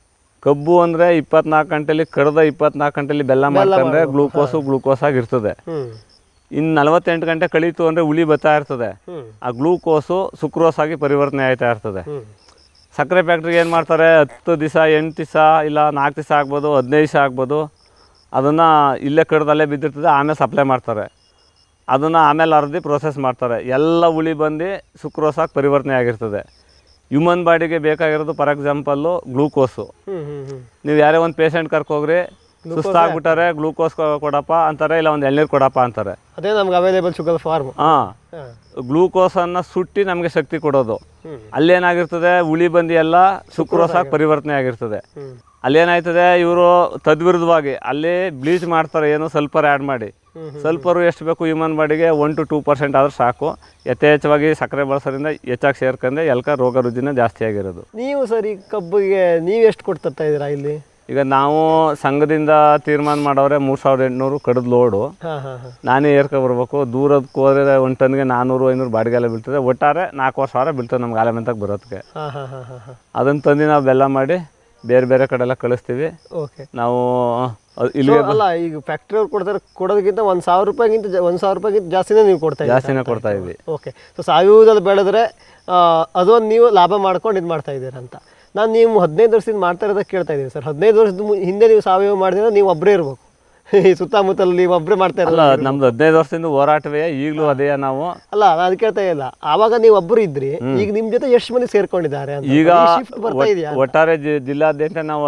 ಕಬ್ಬು ಅಂದರೆ ಇಪ್ಪತ್ನಾಲ್ಕು ಗಂಟೆಲಿ ಕಡ್ದ ಇಪ್ಪತ್ನಾಲ್ಕು ಗಂಟೆಲಿ ಬೆಲ್ಲ ಮಾಡ್ಕೊಂಡ್ರೆ ಗ್ಲೂಕೋಸು ಗ್ಲೂಕೋಸ್ ಆಗಿರ್ತದೆ ಹ್ಞೂ ಇನ್ನು ನಲವತ್ತೆಂಟು ಗಂಟೆ ಕಳೀತು ಅಂದರೆ ಉಳಿ ಬರ್ತಾ ಇರ್ತದೆ ಹ್ಞೂ ಆ ಗ್ಲೂಕೋಸು ಸುಕ್ರೋಸ್ ಆಗಿ ಪರಿವರ್ತನೆ ಆಯ್ತಾ ಇರ್ತದೆ ಹ್ಞೂ ಸಕ್ಕರೆ ಫ್ಯಾಕ್ಟ್ರಿಗೆ ಏನು ಮಾಡ್ತಾರೆ ಹತ್ತು ದಿವಸ ಎಂಟು ದಿವಸ ಇಲ್ಲ ನಾಲ್ಕು ದಿವಸ ಆಗ್ಬೋದು ಹದಿನೈದು ದಿವಸ ಆಗ್ಬೋದು ಅದನ್ನು ಇಲ್ಲೇ ಕಡ್ದಲ್ಲೇ ಬಿದ್ದಿರ್ತದೆ ಆಮೇಲೆ ಸಪ್ಲೈ ಮಾಡ್ತಾರೆ ಅದನ್ನು ಆಮೇಲೆ ಅರ್ದಿ ಪ್ರೋಸೆಸ್ ಮಾಡ್ತಾರೆ ಎಲ್ಲ ಉಳಿ ಬಂದು ಸುಕ್ರೋಸಾಗಿ ಪರಿವರ್ತನೆ ಆಗಿರ್ತದೆ ಹ್ಯೂಮನ್ ಬಾಡಿಗೆ ಬೇಕಾಗಿರೋದು ಫಾರ್ ಎಕ್ಸಾಂಪಲ್ಲು ಗ್ಲೂಕೋಸು ಹ್ಞೂ ಹ್ಞೂ ಹ್ಞೂ ನೀವು ಯಾರೇ ಒಂದು ಪೇಷಂಟ್ ಕರ್ಕೋಗ್ರಿ ಸುಸ್ತಾಗ್ಬಿಟ್ಟಾರೆ ಗ್ಲೂಕೋಸ್ ಕೊಡಪ್ಪ ಅಂತಾರೆ ಇಲ್ಲ ಒಂದು ಎಳ್ನೀರು ಕೊಡಪ್ಪ ಅಂತಾರೆ ಅದೇ ನಮ್ಗೆ ಅವೈಲೇಬಲ್ ಶುಗರ್ ಫಾರ್ಮ್ ಹಾಂ ಹಾಂ ಗ್ಲೂಕೋಸನ್ನು ಸುಟ್ಟಿ ನಮಗೆ ಶಕ್ತಿ ಕೊಡೋದು ಹ್ಞೂ ಅಲ್ಲೇನಾಗಿರ್ತದೆ ಉಳಿ ಬಂದು ಎಲ್ಲ ಸುಕ್ರೋಸಾಗಿ ಪರಿವರ್ತನೆ ಆಗಿರ್ತದೆ ಹ್ಞೂ ಅಲ್ಲೇನಾಯ್ತದೆ ಇವರು ತದ್ವಿರುದ್ಧವಾಗಿ ಅಲ್ಲಿ ಬ್ಲೀಚ್ ಮಾಡ್ತಾರೆ ಏನು ಸಲ್ಫರ್ ಆ್ಯಡ್ ಮಾಡಿ ಸಲ್ಫರು ಎಷ್ಟು ಬೇಕು ಹ್ಯೂಮನ್ ಬಾಡಿಗೆ ಒನ್ ಟು ಟೂ ಪರ್ಸೆಂಟ್ ಆದ್ರೆ ಸಾಕು ಯಥೇಚ್ಛವಾಗಿ ಸಕ್ಕರೆ ಬಳಸೋದ್ರಿಂದ ಹೆಚ್ಚಾಗಿ ಸೇರ್ಕೊಂಡೆ ಎಲ್ಕ ರೋಗ ರುಜಿನ ಜಾಸ್ತಿ ಆಗಿರೋದು ನೀವು ಸರ್ ಈ ಕಬ್ಬಿಗೆ ನೀವು ಎಷ್ಟು ಕೊಡ್ತಾ ಇದ್ದೀರಾ ಇಲ್ಲಿ ಈಗ ನಾವು ಸಂಘದಿಂದ ತೀರ್ಮಾನ ಮಾಡವ್ರೆ ಮೂರು ಸಾವಿರದ ಎಂಟುನೂರು ಕಡ್ದು ಲೋಡು ಹಾಂ ಹಾಂ ಹಾಂ ನಾನೇ ಏರ್ಕೊ ಬರ್ಬೇಕು ದೂರದಕ್ಕೆ ಹೋದ್ರೆ ಒಂದು ಟನ್ಗೆ ನಾನ್ನೂರು ಐನೂರು ಬಾಡಿಗೆ ಎಲ್ಲ ಬೀಳ್ತದೆ ಒಟ್ಟಾರೆ ನಾಲ್ಕೂವರೆ ಸಾವಿರ ಬೀಳ್ತದೆ ನಮ್ಗೆ ಆಲೆಮೆಂತಕ್ಕೆ ಬರೋದಕ್ಕೆ ಹಾಂ ಹಾಂ ಹಾಂ ಹಾಂ ಹಾಂ ಅದನ್ನು ತಂದು ನಾವು ಬೆಲ್ಲ ಮಾಡಿ ಬೇರೆ ಬೇರೆ ಕಡೆ ಎಲ್ಲ ಕಳಿಸ್ತೀವಿ ಓಕೆ ನಾವು ಅಹ್, ಇಲ್ಲಿ ಅಲ್ಲ ಈಗ ಫ್ಯಾಕ್ಟ್ರಿ ಅವ್ರು ಕೊಡ್ತಾರೆ ಕೊಡೋದಕ್ಕಿಂತ ಒಂದು ಸಾವಿರ ರೂಪಾಯಿಗಿಂತ ಜ- ಒಂದು ಸಾವಿರ ರೂಪಾಯಿಗಿಂತ ಜಾಸ್ತಿನೇ ನೀವು ಕೊಡ್ತಾ ಇದ್ದೀರಾ ಜಾಸ್ತಿನೇ ಕೊಡ್ತಾ ಇದ್ವಿ ಓಕೆ ಸೊ ಸಾವಯವದಲ್ಲಿ ಬೆಳೆದ್ರೆ ಆ, ಅದೊಂದು ನೀವು ಲಾಭ ಮಾಡ್ಕೊಂಡು ಇದು ಮಾಡ್ತಾ ಇದ್ದೀರಾ ಅಂತ ನಾನು ನೀವು ಹದಿನೈದು ವರ್ಷದಿಂದ ಮಾಡ್ತಾ ಇರೋದಕ್ಕೆ ಕೇಳ್ತಾ ಇದ್ದೀನಿ ಸರ್ ಹದಿನೈದು ವರ್ಷದ ಮು- ಹಿಂದೆ ನೀವು ಸಾವಯವ ಮಾಡಿದ್ರೆ ನೀವು ಒಬ್ಬರೇ ಇರಬೇಕು ಈ ಸುತ್ತಮುತ್ತಲು ನೀವು ಒಬ್ಬರೇ ಮಾಡ್ತಾ ಅಲ್ಲ ಇರಲ್ಲ ನಮ್ದು ಹದಿನೈದು ವರ್ಷದಿಂದ ಹೋರಾಟವೇ ಈಗಲೂ ಅದೇ ನಾವು ಅಲ್ಲ ನಾನು ಕೇಳ್ತಾ ಇಲ್ಲ ಆವಾಗ ನೀವು ಒಬ್ಬರು ಇದ್ರಿ ಈಗ ನಿಮ್ ಜೊತೆ ಎಷ್ಟು ಮಂದಿ ಸೇರ್ಕೊಂಡಿದ್ದಾರೆ ಅಂತ ಈಗ ಶಿಫ್ಟ್ ಬರ್ತಾ ಒಟ್- ಇದೆಯಾ ಒಟ್ಟಾರೆ ಜಿ- ಜಿಲ್ಲಾದ್ಯಂತ ನಾವು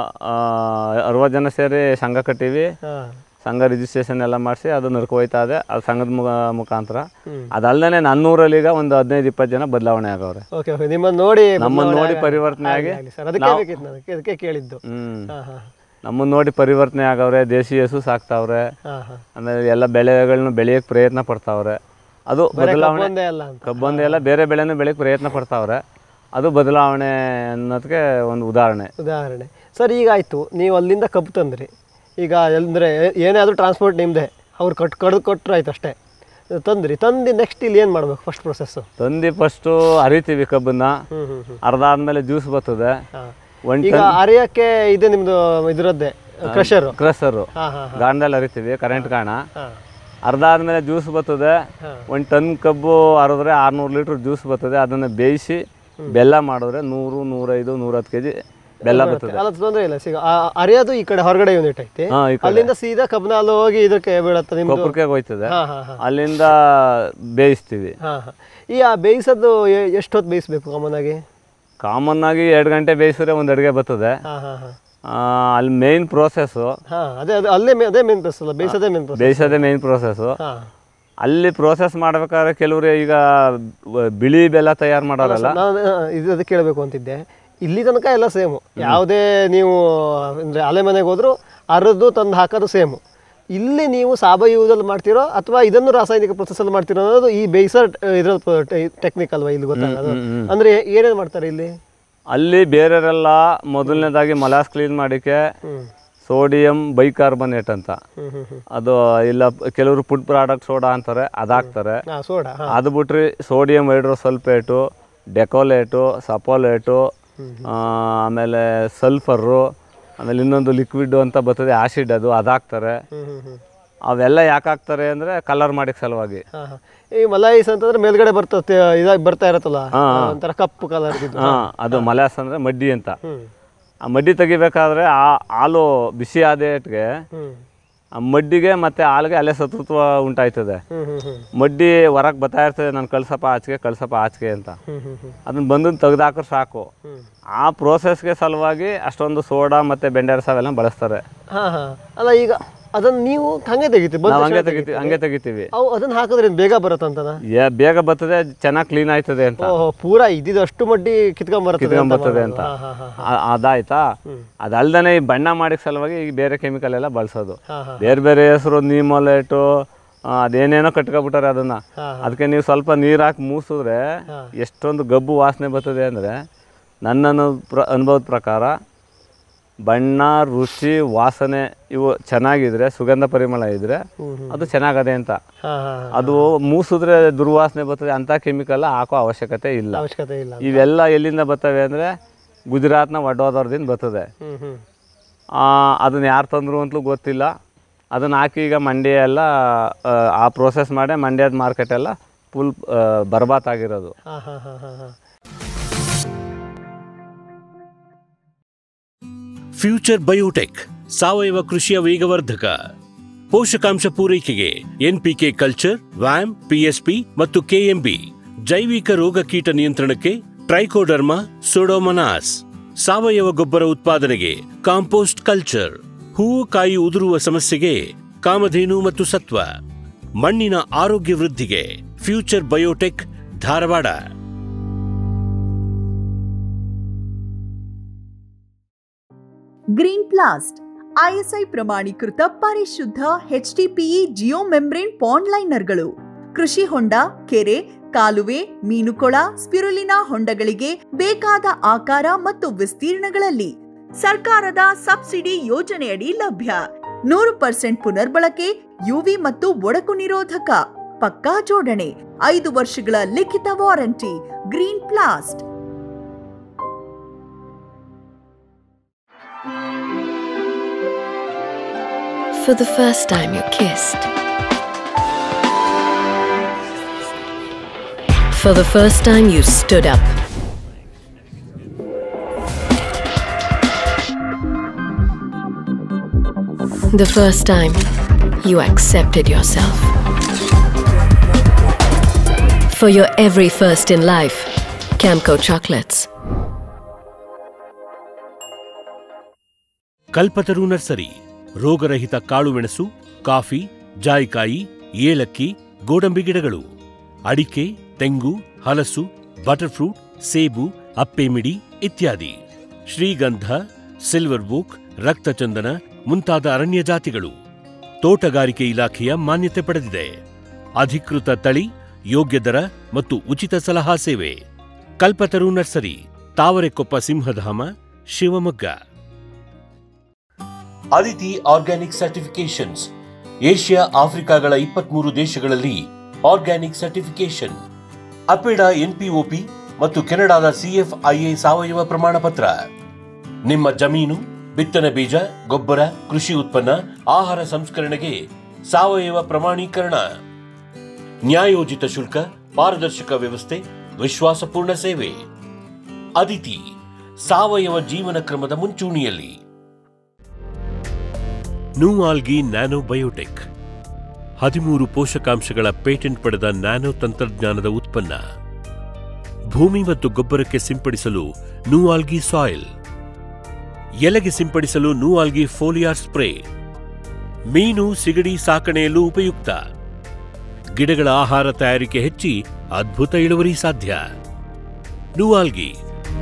ಅರವತ್ತು ಜನ ಸೇರಿ ಸಂಘ ಕಟ್ಟೀವಿ ಹಾಂ ಸಂಘ ರಿಜಿಸ್ಟ್ರೇಷನ್ ಎಲ್ಲ ಮಾಡಿಸಿ ಅದು ನಡ್ಕೊ ಹೋಯ್ತಾ ಇದೆ ಅದು ಸಂಘದ ಮುಖ ಮುಖಾಂತರ ಅದಲ್ಲದೆ ನನ್ನೂರಲ್ಲಿ ಈಗ ಒಂದು ಹದಿನೈದು ಇಪ್ಪತ್ತು ಜನ ಬದಲಾವಣೆ ಆಗವ್ರೆ ಓಕೆ ಓಕೆ ನಿಮ್ಮನ್ನು ನೋಡಿ ನಮ್ಮನ್ನ ಬದಲಾವಣೆ ನೋಡಿ ಆಗ- ಪರಿವರ್ತನೆ ಆಗ್ಲಿ, ಆಗಿ ಆಗ್ಲಿ ಸರ್ ಅದಕ್ಕೆ ಬೇಕಿತ್ತು ನನಗೆ ಅದಕ್ಕೆ ಕೇಳಿದ್ದು ಹ್ಮ್ ಹಾಂ ಹಾಂ ನಮ್ಮನ್ನ ನೋಡಿ ಪರಿವರ್ತನೆ ಆಗವ್ರೆ ದೇಶಿ ಹಸು ಸಾಕ್ತಾವ್ರೆ ಹಾಂ ಹಾಂ ಆಮೇಲೆ ಎಲ್ಲ ಬೆಳೆಗಳನ್ನ ಬೆಳೆಯಕ್ಕೆ ಪ್ರಯತ್ನ ಪಡ್ತಾವ್ರೆ ಅದು ಬದಲಾವಣೆ ಒಂದೇ ಅಲ್ಲ ಅಂತ ಕಬ್ಬೊಂದೇ ಎಲ್ಲ ಬೇರೆ ಬೆಳೆನೂ ಬೆಳೆಯಕ್ಕೆ ಪ್ರಯತ್ನ ಪಡ್ತಾವ್ರೆ ಅದು ಬದಲಾವಣೆ ಅನ್ನೋದಕ್ಕೆ ಒಂದು ಉದಾಹರಣೆ ಉದಾಹರಣೆ ಸರ್ ಈಗ ಆಯಿತು ನೀವು ಅಲ್ಲಿಂದ ಕಬ್ಬು ತಂದ್ರಿ ಈಗ ಅಂದರೆ ಏನೇ ಆದರೂ ಟ್ರಾನ್ಸ್ಪೋರ್ಟ್ ನಿಮ್ಮದೇ ಅವ್ರು ಕಟ್ ಕಡ್ದು ಕೊಟ್ಟರು ಆಯ್ತು ಅಷ್ಟೇ ತಂದ್ರಿ ತಂದು ನೆಕ್ಸ್ಟ್ ಇಲ್ಲಿ ಏನು ಮಾಡಬೇಕು ಫಸ್ಟ್ ಪ್ರೊಸೆಸ್ಸು ತಂದು ಫಸ್ಟು ಅರಿತೀವಿ ಕಬ್ಬನ್ನ ಹ್ಞೂ ಹ್ಞೂ ಹ್ಞೂ ಅರ್ಧ ಆದ್ಮೇಲೆ ಜ್ಯೂಸ್ ಬರ್ತದೆ ಹಾಂ ಒಂದು ಈಗ ಅರಿಯೋಕ್ಕೆ ಇದೆ ನಿಮ್ಮದು ಇದರದ್ದೇ ಕ್ರಷರು ಕ್ರಸರು ಹಾಂ ಹಾಂ ಗಾಣದಲ್ಲಿ ಅರಿತೀವಿ ಕರೆಂಟ್ ಗಾಣ ಹಾಂ ಅರ್ಧ ಆದಮೇಲೆ ಜ್ಯೂಸ್ ಬರ್ತದೆ ಒಂದು ಟನ್ ಕಬ್ಬು ಹರಿದ್ರೆ ಆರುನೂರು ಲೀಟ್ರ್ ಜ್ಯೂಸ್ ಬರ್ತದೆ ಅದನ್ನು ಬೇಯಿಸಿ ಬೆಲ್ಲ ಮಾಡಿದ್ರೆ ನೂರು ನೂರೈದು ನೂರತ್ತು ಕೆ ಜಿ ಬೆಲ್ಲ ಬರ್ತದೆ ಅಲ್ಲ ತೊಂದರೆ ಇಲ್ಲ ಸಿಗ ಆ- ಅರಿಯೋದು ಈ ಕಡೆ ಹೊರಗಡೆ ಯೂನಿಟ್ ಐತಿ ಹಾಂ ಈ ಕಡೆ ಅಲ್ಲಿಂದ ಸೀದಾ ಕಬ್ನಾಲ್ ಹೋಗಿ ಇದಕ್ಕೆ ಬೀಳತ್ತೆ ನಿಮ್ದು ಕೊಪ್ಪರಕ್ಕೆ ಹೋಯ್ತದೆ ಹಾ ಹಾ ಹಾ ಅಲ್ಲಿಂದ ಬೇಯಿಸ್ತೀವಿ ಹಾ ಹಾ ಈ ಆ ಬೇಯಿಸೋದು ಎಷ್ಟೊತ್ತು ಬೇಯಿಸ್ಬೇಕು ಕಾಮನ್ ಆಗಿ ಕಾಮನ್ ಆಗಿ ಎರಡು ಗಂಟೆ ಬೇಯಿಸಿದ್ರೆ ಒಂದು ಅಡುಗೆ ಬರ್ತದೆ ಹಾ ಹಾ ಹಾ ಆ, ಅಲ್ಲಿ ಮೇಯ್ನ್ ಪ್ರೋಸೆಸ್ಸು ಹಾ ಅದೇ ಅದೇ ಅಲ್ಲೇ ಮೇ- ಅದೇ ಮೇನ್ ಪ್ರೊಸೆಸ್ ಅಲ್ಲ ಬೇಯಿಸೋದೇ ಮೇನ್ ಪ್ರೊಸೆಸ್ ಬೇಯಿಸೋದೇ ಮೇಯ್ನ್ ಪ್ರೋಸೆಸ್ಸು ಹಾ ಅಲ್ಲಿ ಪ್ರೋಸೆಸ್ ಮಾಡ್ಬೇಕಾದ್ರೆ ಕೆಲವರು ಈಗ ವ- ಬಿಳಿ ಬೆಲ್ಲ ತಯಾರು ಮಾಡೋರಲ್ಲ ನಾನು ಇದು ಅದಕ್ಕೆ ಕೇಳಬೇಕು ಅಂತಿದ್ದೆ ಇಲ್ಲಿ ತನಕ ಎಲ್ಲ ಸೇಮು ಯಾವುದೇ ನೀವು ಅಂದರೆ ಅಲೆ ಮನೆಗೆ ಹೋದ್ರು ಅರದು ತಂದು ಹಾಕೋದು ಸೇಮು ಇಲ್ಲಿ ನೀವು ಸಾವಯವದಲ್ಲಿ ಮಾಡ್ತಿರೋ ಅಥವಾ ಇದನ್ನು ರಾಸಾಯನಿಕ ಪ್ರೊಸೆಸಲ್ಲಿ ಮಾಡ್ತಿರೋ ಅನ್ನೋದು ಈ ಬೇಯಿಸೋ ಇದ್ರ ಟೆಕ್ನಿಕ್ ಅಲ್ವಾ ಇಲ್ಲಿ ಗೊತ್ತಾಗೋದು ಅಂದರೆ ಏನೇನು ಮಾಡ್ತಾರೆ ಇಲ್ಲಿ ಅಲ್ಲಿ ಬೇರೆಯವರೆಲ್ಲ ಮೊದಲನೇದಾಗಿ ಮಲಾಸ್ ಕ್ಲೀನ್ ಮಾಡಿಕೆ ಹ್ಞೂ ಸೋಡಿಯಂ ಬೈಕಾರ್ಬನೇಟ್ ಅಂತ ಹ್ಞೂ ಹ್ಞೂ ಹ್ಞೂ ಅದು ಇಲ್ಲ ಕೆಲವರು ಫುಡ್ ಪ್ರಾಡಕ್ಟ್ ಸೋಡಾ ಅಂತಾರೆ ಅದಾಕ್ತಾರೆ ಹಾಂ ಸೋಡಾ ಹಾಂ ಅದು ಬಿಟ್ರೆ ಸೋಡಿಯಂ ಹೈಡ್ರೋಸಲ್ಫೇಟು ಡೆಕೋಲೇಟು ಸಪೋಲೇಟು ಆಮೇಲೆ ಸಲ್ಫರು ಆಮೇಲೆ ಇನ್ನೊಂದು ಲಿಕ್ವಿಡ್ ಅಂತ ಬರ್ತದೆ ಆಸಿಡ್ ಅದು ಅದಾಕ್ತಾರೆ ಹ್ಞೂ ಹ್ಞೂ ಹ್ಞೂ ಅವೆಲ್ಲ ಯಾಕೆ ಹಾಕ್ತಾರೆ ಅಂದರೆ ಕಲರ್ ಮಾಡಿಕ್ ಸಲುವಾಗಿ ಹಾಂ ಹಾಂ ಈ ಮಲಾಯಿಸ್ ಅಂತಂದ್ರೆ ಮೇಲ್ಗಡೆ ಬರ್ತದೆ ಇದಾಗಿ ಬರ್ತಾ ಇರತ್ತಲ್ಲ ಒಂಥರ ಕಪ್ಪು ಕಲರ್ ಇದ್ದು ಹಾಂ ಅದು ಮಲಾಸ್ ಅಂದರೆ ಮಡ್ಡಿ ಅಂತ ಹ್ಞೂ ಆ ಮಡ್ಡಿ ತೆಗಿಬೇಕಾದ್ರೆ ಆ ಹಾಲು ಬಿಸಿ ಆದೇಟ್ಗೆ ಹ್ಞೂ ಆ ಮಡ್ಡಿಗೆ ಮತ್ತು ಹಾಲಿಗೆ ಅಲ್ಲೇ ಸತೃತ್ವ ಉಂಟಾಯ್ತದೆ ಹ್ಞೂ ಹ್ಞೂ ಹ್ಞೂ ಮಡ್ಡಿ ಹೊರಗೆ ಬರ್ತಾ ಇರ್ತದೆ ನಾನು ಕಳ್ಸಪ್ಪ ಆಚೆಗೆ ಕಳ್ಸಪ್ಪ ಆಚೆಗೆ ಅಂತ ಹ್ಞೂ ಹ್ಞೂ ಹ್ಞೂ ಅದನ್ನ ಬಂದು ತೆಗ್ದಾಕ್ರೆ ಸಾಕು ಹ್ಞೂ ಆ ಪ್ರೋಸೆಸ್ಗೆ ಸಲುವಾಗಿ ಅಷ್ಟೊಂದು ಸೋಡಾ ಮತ್ತು ಬೆಂಡೆರಸ ಅವೆಲ್ಲ ಬಳಸ್ತಾರೆ ಹಾ ಹಾ ಅಲ್ಲ ಈಗ ಅದನ್ನ ನೀವು ಹಂಗೆ ತೆಗಿತೀವಿ ಬಂದ ನಾವು ಹಂಗೆ ತಕ್ಷಣ ತೆಗಿತೀವಿ ಹಂಗೆ ತೆಗಿತೀವಿ ಅವು ಅದನ್ನ ಹಾಕಿದ್ರೆ ಏನ್ ಬೇಗ ಬರುತ್ತಂತನ ಏ ಬೇಗ ಬರ್ತದೆ ಚೆನ್ನಾಗಿ ಕ್ಲೀನ್ ಆಯ್ತದೆ ಅಂತ ಓಹೋ ಪೂರಾ ಇದ್ದಿದ್ದು ಅಷ್ಟು ಮಡ್ಡಿ ಕಿತ್ಕೊಂಡ್ ಬರ್ತದೆ ಕಿತ್ಕೊಂಡ್ ಬರ್ತದೆ ಅಂತ ಹಾ ಹಾ ಹಾ ಆ- ಅದಾಯ್ತಾ ಅದಲ್ದೇ ಈ ಬಣ್ಣ ಮಾಡಿದ ಸಲುವಾಗಿ ಈಗ ಬೇರೆ ಕೆಮಿಕಲ್ ಎಲ್ಲ ಬಳಸೋದು ಹಾ ಹಾ ಬೇರೆ ಬೇರೆ ಹೆಸರು ನೀಮೋಲೇಟು ಅದೇನೇನೋ ಕಟ್ಕೊಬಿಟ್ಟಾರೆ ಅದನ್ನ ಹಾ, ಅದಕ್ಕೆ ನೀವು ಸ್ವಲ್ಪ ನೀರು ಹಾಕಿ ಮೂಸಿದ್ರೆ ಎಷ್ಟೊಂದು ಗಬ್ಬು ವಾಸನೆ ಬರ್ತದೆ ಅಂದರೆ ನನ್ನ ಅನು- ಪ್ರ ಅನುಭವದ ಪ್ರಕಾರ ಬಣ್ಣ ರುಚಿ ವಾಸನೆ ಇವು ಚೆನ್ನಾಗಿದ್ರೆ ಸುಗಂಧ ಪರಿಮಳ ಇದ್ರೆ ಅದು ಚೆನ್ನಾಗದೆ ಅಂತ ಹಾ ಹಾ ಹಾ. ಅದು ಮೂಸಿದ್ರೆ ದುರ್ವಾಸನೆ ಬರ್ತದೆ ಅಂಥ ಕೆಮಿಕಲ್ ಹಾಕೋ ಅವಶ್ಯಕತೆ ಇಲ್ಲ ಅವಶ್ಯಕತೆ ಇಲ್ಲ ಇವೆಲ್ಲ ಎಲ್ಲಿಂದ ಬರ್ತವೆ ಅಂದರೆ ಗುಜರಾತ್ನ ವಡೋದರದಿಂದ ಬರ್ತದೆ ಹ್ಮ್ ಹ್ಮ್ ಅದನ್ನು ಯಾರು ತಂದರು ಅಂತಲೂ ಗೊತ್ತಿಲ್ಲ ಅದನ್ನು ಹಾಕಿ ಈಗ ಮಂಡ್ಯ ಎಲ್ಲ ಆ, ಆ ಪ್ರೋಸೆಸ್ ಮಾಡಿ ಮಂಡ್ಯದ ಮಾರ್ಕೆಟ್ ಎಲ್ಲ ಫುಲ್ ಬರ್ಬಾತ್ ಆಗಿರೋದು ಹಾ ಹಾ ಹಾ ಹಾ ಹಾ ಫ್ಯೂಚರ್ ಬಯೋಟೆಕ್ ಸಾವಯವ ಕೃಷಿಯ ವೇಗವರ್ಧಕ ಪೋಷಕಾಂಶ ಪೂರೈಕೆಗೆ ಎನ್ಪಿಕೆ ಕಲ್ಚರ್ ವ್ಯಾಮ್ ಪಿಎಸ್ಪಿ ಮತ್ತು ಕೆಎಂಬಿ ಜೈವಿಕ ರೋಗ ಕೀಟ ನಿಯಂತ್ರಣಕ್ಕೆ ಟ್ರೈಕೋಡರ್ಮಾ ಸೊಡೋಮನಾಸ್ ಸಾವಯವ ಗೊಬ್ಬರ ಉತ್ಪಾದನೆಗೆ ಕಾಂಪೋಸ್ಟ್ ಕಲ್ಚರ್ ಹೂವು ಕಾಯಿ ಉದುರುವ ಸಮಸ್ಯೆಗೆ ಕಾಮಧೇನು ಮತ್ತು ಸತ್ವ ಮಣ್ಣಿನ ಆರೋಗ್ಯ ವೃದ್ಧಿಗೆ future biotech Dharwad green plast ISI ಪ್ರಮಾಣೀಕೃತ ಪರಿಶುದ್ಧ ಎಚ್ಡಿಪಿಇ ಜಿಯೋ ಮೆಂಬ್ರೇನ್ ಪಾಂಡ್ ಲೈನರ್ಗಳು ಕೃಷಿ ಹೊಂಡ ಕೆರೆ ಕಾಲುವೆ ಮೀನುಕೊಳ ಸ್ಪಿರುಲಿನಾ ಹೊಂಡಗಳಿಗೆ ಬೇಕಾದ ಆಕಾರ ಮತ್ತು ವಿಸ್ತೀರ್ಣಗಳಲ್ಲಿ ಸರ್ಕಾರದ ಸಬ್ಸಿಡಿ ಯೋಜನೆಯಡಿ ಲಭ್ಯ ನೂರು ಪರ್ಸೆಂಟ್ ಪುನರ್ಬಳಕೆ ಯುವಿ ಮತ್ತು ಒಡಕು ನಿರೋಧಕ ಪಕ್ಕಾ ಜೋಡಣೆ ಐದು ವರ್ಷಗಳ ಲಿಖಿತ warranty green plast For the first time you kissed. For the first time you stood up. The first time you accepted yourself. For your every first in life, Camco Chocolates. Kalpataru nursery ರೋಗರಹಿತ ಕಾಳುಮೆಣಸು coffee ಜಾಯಿಕಾಯಿ ಏಲಕ್ಕಿ ಗೋಡಂಬಿ ಗಿಡಗಳು ಅಡಿಕೆ ತೆಂಗು ಹಲಸು butter fruit ಸೇಬು ಅಪ್ಪೆಮಿಡಿ ಇತ್ಯಾದಿ ಶ್ರೀಗಂಧ ಸಿಲ್ವರ್ ಬೂಕ್ ರಕ್ತಚಂದನ ಮುಂತಾದ ಅರಣ್ಯ ಜಾತಿಗಳು ತೋಟಗಾರಿಕೆ ಇಲಾಖೆಯ ಮಾನ್ಯತೆ ಪಡೆದಿದೆ ಅಧಿಕೃತ ತಳಿ ಯೋಗ್ಯ ದರ ಮತ್ತು ಉಚಿತ ಸಲಹಾ ಸೇವೆ Kalpataru nursery Tavarekoppa Simhadhama Shivamogga Aditi organic certifications Asia ಆಫ್ರಿಕಾಗಳ ಇಪ್ಪತ್ಮೂರು ದೇಶಗಳಲ್ಲಿ ಆರ್ಗ್ಯಾನಿಕ್ ಸರ್ಟಿಫಿಕೇಶನ್ ಅಪೆಡಾ ಎನ್ಪಿಒಪಿ ಮತ್ತು ಕೆನಡಾದ ಸಿಎಫ್ಐಎ ಸಾವಯವ ಪ್ರಮಾಣ ಪತ್ರ ನಿಮ್ಮ ಜಮೀನು ಬಿತ್ತನೆ ಬೀಜ ಗೊಬ್ಬರ ಕೃಷಿ ಉತ್ಪನ್ನ ಆಹಾರ ಸಂಸ್ಕರಣೆಗೆ ಸಾವಯವ ಪ್ರಮಾಣೀಕರಣ ನ್ಯಾಯೋಜಿತ ಶುಲ್ಕ ಪಾರದರ್ಶಕ ವ್ಯವಸ್ಥೆ ವಿಶ್ವಾಸಪೂರ್ಣ ಸೇವೆ ಅದಿತಿ ಸಾವಯವ ಜೀವನ ಕ್ರಮದ ಮುಂಚೂಣಿಯಲ್ಲಿ ನೂಆಲ್ಗಿ ನ್ಯಾನೋ ಬಯೋಟೆಕ್ ಹದಿಮೂರು ಪೋಷಕಾಂಶಗಳ ಪೇಟೆಂಟ್ ಪಡೆದ ನ್ಯಾನೋ ತಂತ್ರಜ್ಞಾನದ ಉತ್ಪನ್ನ ಭೂಮಿ ಮತ್ತು ಗೊಬ್ಬರಕ್ಕೆ ಸಿಂಪಡಿಸಲು ನೂಆಲ್ಗಿ ಸಾಯಿಲ್ ಎಲೆಗೆ ಸಿಂಪಡಿಸಲು ನೂಆಲ್ಗಿ ಫೋಲಿಯಾರ್ ಸ್ಪ್ರೇ ಮೀನು ಸಿಗಡಿ ಸಾಕಣೆಯಲ್ಲೂ ಉಪಯುಕ್ತ ಗಿಡಗಳ ಆಹಾರ ತಯಾರಿಕೆ ಹೆಚ್ಚಿ ಅದ್ಭುತ ಇಳುವರಿ ಸಾಧ್ಯ ನೂಆಲ್ಗಿ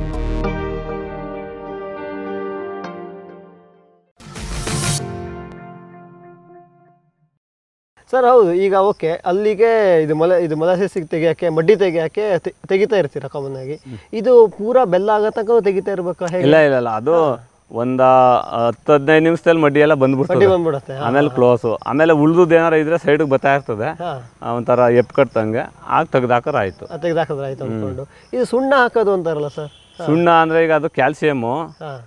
ಸರ್ ಹೌದು ಈಗ ಓಕೆ ಅಲ್ಲಿಗೆ ಇದು ಮೊಲ ಇದು ಮೊಲಾಸಿಸ್ ತೆಗಿಯೋಕ್ಕೆ ಮಡ್ಡಿ ತೆಗಿಯೋಕ್ಕೆ ತೆ- ತೆಗಿತಾ ಇರ್ತೀರ ಕಾಮನ್ ಆಗಿ ಇದು ಪೂರಾ ಬೆಲ್ಲ ಆಗೋ ತನಕ ತೆಗಿತಾ ಇರ್ಬೇಕಾ ಹೇಗೆ ಇಲ್ಲ ಇಲ್ಲ ಇಲ್ಲ ಅದು ಒಂದ ಹತ್ತು ಹದಿನೈದು ನಿಮಿಷದಲ್ಲಿ ಮಡ್ಡಿ ಎಲ್ಲ ಮಡ್ಡಿ ಬಂದ್ಬಿಡ್ತದೆ ಬಂದ್ಬಿಡುತ್ತೆ ಆಮೇಲೆ ಕ್ಲೋಸು ಆಮೇಲೆ ಉಳ್ದುದ್ ಏನಾರ ಇದ್ರೆ ಸೈಡ್ಗೆ ಬರ್ತಾ ಇರ್ತದೆ ಹಾ ಆ, ಒಂಥರ ಎಪ್ ಕಟ್ಟಂಗೆ ಆಗ ತೆಗ್ದಾಕರ ಆಯ್ತು ಅದು ತೆಗ್ದಾಕಿದ್ರೆ ಆಯ್ತು ಅಂದ್ಕೊಂಡು ಇದು ಸುಣ್ಣ ಹಾಕೋದು ಅಂತಾರಲ್ಲ ಸರ್ ಸುಣ್ಣ ಅಂದ್ರೆ ಈಗ ಅದು ಕ್ಯಾಲ್ಸಿಯಮ್ಮು ಹಾಂ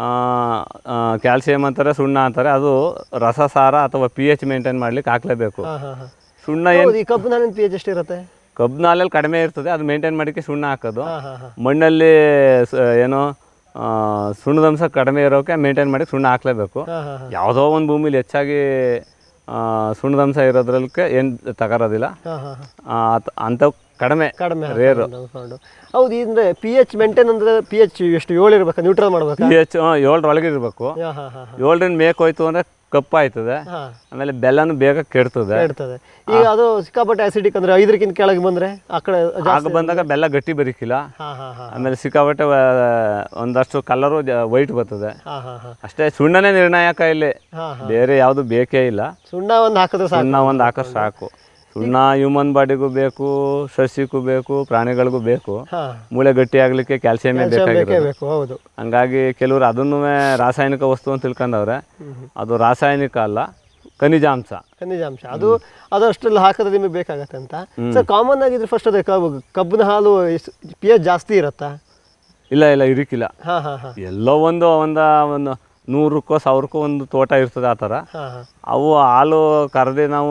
ಕ್ಯಾಲ್ಸಿಯಂ ಅಂತಾರೆ ಸುಣ್ಣ ಅಂತಾರೆ ಅದು ರಸಸಾರ ಅಥವಾ ಪಿ ಎಚ್ ಮೇಂಟೈನ್ ಮಾಡ್ಲಿಕ್ಕೆ ಹಾಕ್ಲೇಬೇಕು ಹಾಂ ಹಾಂ ಹಾಂ ಸುಣ್ಣ ಏನು ಹೌದು ಈ ಕಬ್ಬು ನಾನಿನ ಪಿ ಎಚ್ ಎಷ್ಟಿರುತ್ತೆ ಕಬ್ಬು ನಾಲೆಲ್ಲಿ ಕಡಿಮೆ ಇರ್ತದೆ ಅದು ಮೇಂಟೈನ್ ಮಾಡೋಕ್ಕೆ ಸುಣ್ಣ ಹಾಕೋದು ಹಾಂ ಹಾಂ ಹಾಂ ಮಣ್ಣಲ್ಲಿ ಸ- ಏನು ಆ, ಸುಣ್ಣದಂಶ ಕಡಿಮೆ ಇರೋಕೆ ಮೇಂಟೈನ್ ಮಾಡಿ ಸುಣ್ಣ ಹಾಕ್ಲೇಬೇಕು ಹಾಂ ಹಾಂ ಹಾಂ ಯಾವುದೋ ಒಂದು ಭೂಮಿಲಿ ಹೆಚ್ಚಾಗಿ ಆ, ಸುಣ್ಣದಂಶ ಇರೋದ್ರಲ್ಕೆ ಏನು ತಗೋರೋದಿಲ್ಲ ಹಾಂ ಹಾಂ ಹಾಂ ಆ, ಅತ್- ಅಂಥವು ಕಡಿಮೆ ಕಡಿಮೆ ರೇರು ಅಂದ್ಕೊಂಡು ಹೌದು ಅಂದರೆ ಪಿ ಎಚ್ ಮೇಂಟೈನ್ ಅಂದರೆ ಪಿ ಎಚ್ ಎಷ್ಟು ಏಳು ಇರ್ಬೇಕಾ ನ್ಯೂಟ್ರಲ್ ಮಾಡ್ಬೇಕಾ ಪಿ ಎಚ್ ಏಳರೊಳಗೆ ಇರಬೇಕು ಹಾಂ ಹಾಂ ಹಾಂ ಏಳರಿಂದ ಮೇಕ್ ಹೋಯ್ತು ಅಂದರೆ ಕಪ್ಪು ಆಯ್ತದೆ ಹಾಂ ಆಮೇಲೆ ಬೆಲ್ಲನೂ ಬೇಗ ಕೆಡ್ತದೆ ಇರ್ತದೆ ಈಗ ಅದು ಸಿಕ್ಕಾಪಟ್ಟೆ ಆಸಿಡಿಕ್ ಅಂದರೆ ಐದರಕ್ಕಿಂತ ಕೆಳಗೆ ಬಂದರೆ ಆ ಕಡೆ ಆಗ ಬಂದಾಗ ಬೆಲ್ಲ ಗಟ್ಟಿ ಬರಿಕಿಲ್ಲ ಹಾಂ ಹಾಂ ಹಾಂ ಆಮೇಲೆ ಸಿಕ್ಕಾಪಟ್ಟೆ ವ- ಒಂದಷ್ಟು ಕಲರು ವೈಟ್ ಬರ್ತದೆ ಹಾಂ ಹಾಂ ಹಾಂ ಅಷ್ಟೇ ಸುಣ್ಣನೇ ನಿರ್ಣಾಯಕ ಇಲ್ಲಿ ಹಾಂ ಹಾಂ ಬೇರೆ ಯಾವುದು ಬೇಕೇ ಇಲ್ಲ ಸುಣ್ಣ ಒಂದು ಹಾಕಿದ್ರೆ ಸಾಕು ಸುಣ್ಣ ಒಂದು ಹಾಕಿದ್ರೆ ಸಾಕು ಸುಣ್ಣ ಹ್ಯೂಮನ್ ಬಾಡಿಗೂ ಬೇಕು ಸಸ್ಯಕ್ಕೂ ಬೇಕು ಪ್ರಾಣಿಗಳಿಗೂ ಬೇಕು ಹಾಂ ಮೂಳೆ ಗಟ್ಟಿ ಆಗ್ಲಿಕ್ಕೆ ಕ್ಯಾಲ್ಸಿಯಮೇ ಬೇಕೇ ಬೇಕಾಗಿರೋದು ಬೇಕು ಹೌದು ಹಂಗಾಗಿ ಕೆಲವರು ಅದನ್ನು ರಾಸಾಯನಿಕ ವಸ್ತು ಅಂತ ತಿಳ್ಕೊಂಡವ್ರೆ ಅದು ರಾಸಾಯನಿಕ ಅಲ್ಲ ಖನಿಜಾಂಶ ಖನಿಜಾಂಶ ಅದು ಅದು ಅಷ್ಟೆಲ್ಲ ಹಾಕಿದ್ರೆ ನಿಮಗೆ ಬೇಕಾಗತ್ತೆ ಅಂತ ಸರ್ ಕಾಮನ್ ಆಗಿದ್ರೆ ಫಸ್ಟ್ ಅದೇ ಕಬ್ಬು ಕಬ್ಬಿನ ಹಾಲು ಪಿ ಎಚ್ ಜಾಸ್ತಿ ಇರುತ್ತಾ ಇಲ್ಲ ಇಲ್ಲ ಇರಿಕಿಲ್ಲ ಹಾಂ ಹಾಂ ಹಾಂ ಎಲ್ಲೋ ಒಂದು ಒಂದು ಒಂದು ನೂರಕ್ಕೋ ಸಾವಿರಕ್ಕೋ ಒಂದು ತೋಟ ಇರ್ತದೆ ಆ ಥರ ಹಾಂ ಹಾಂ ಅವು ಹಾಲು ಕರೆದು ನಾವು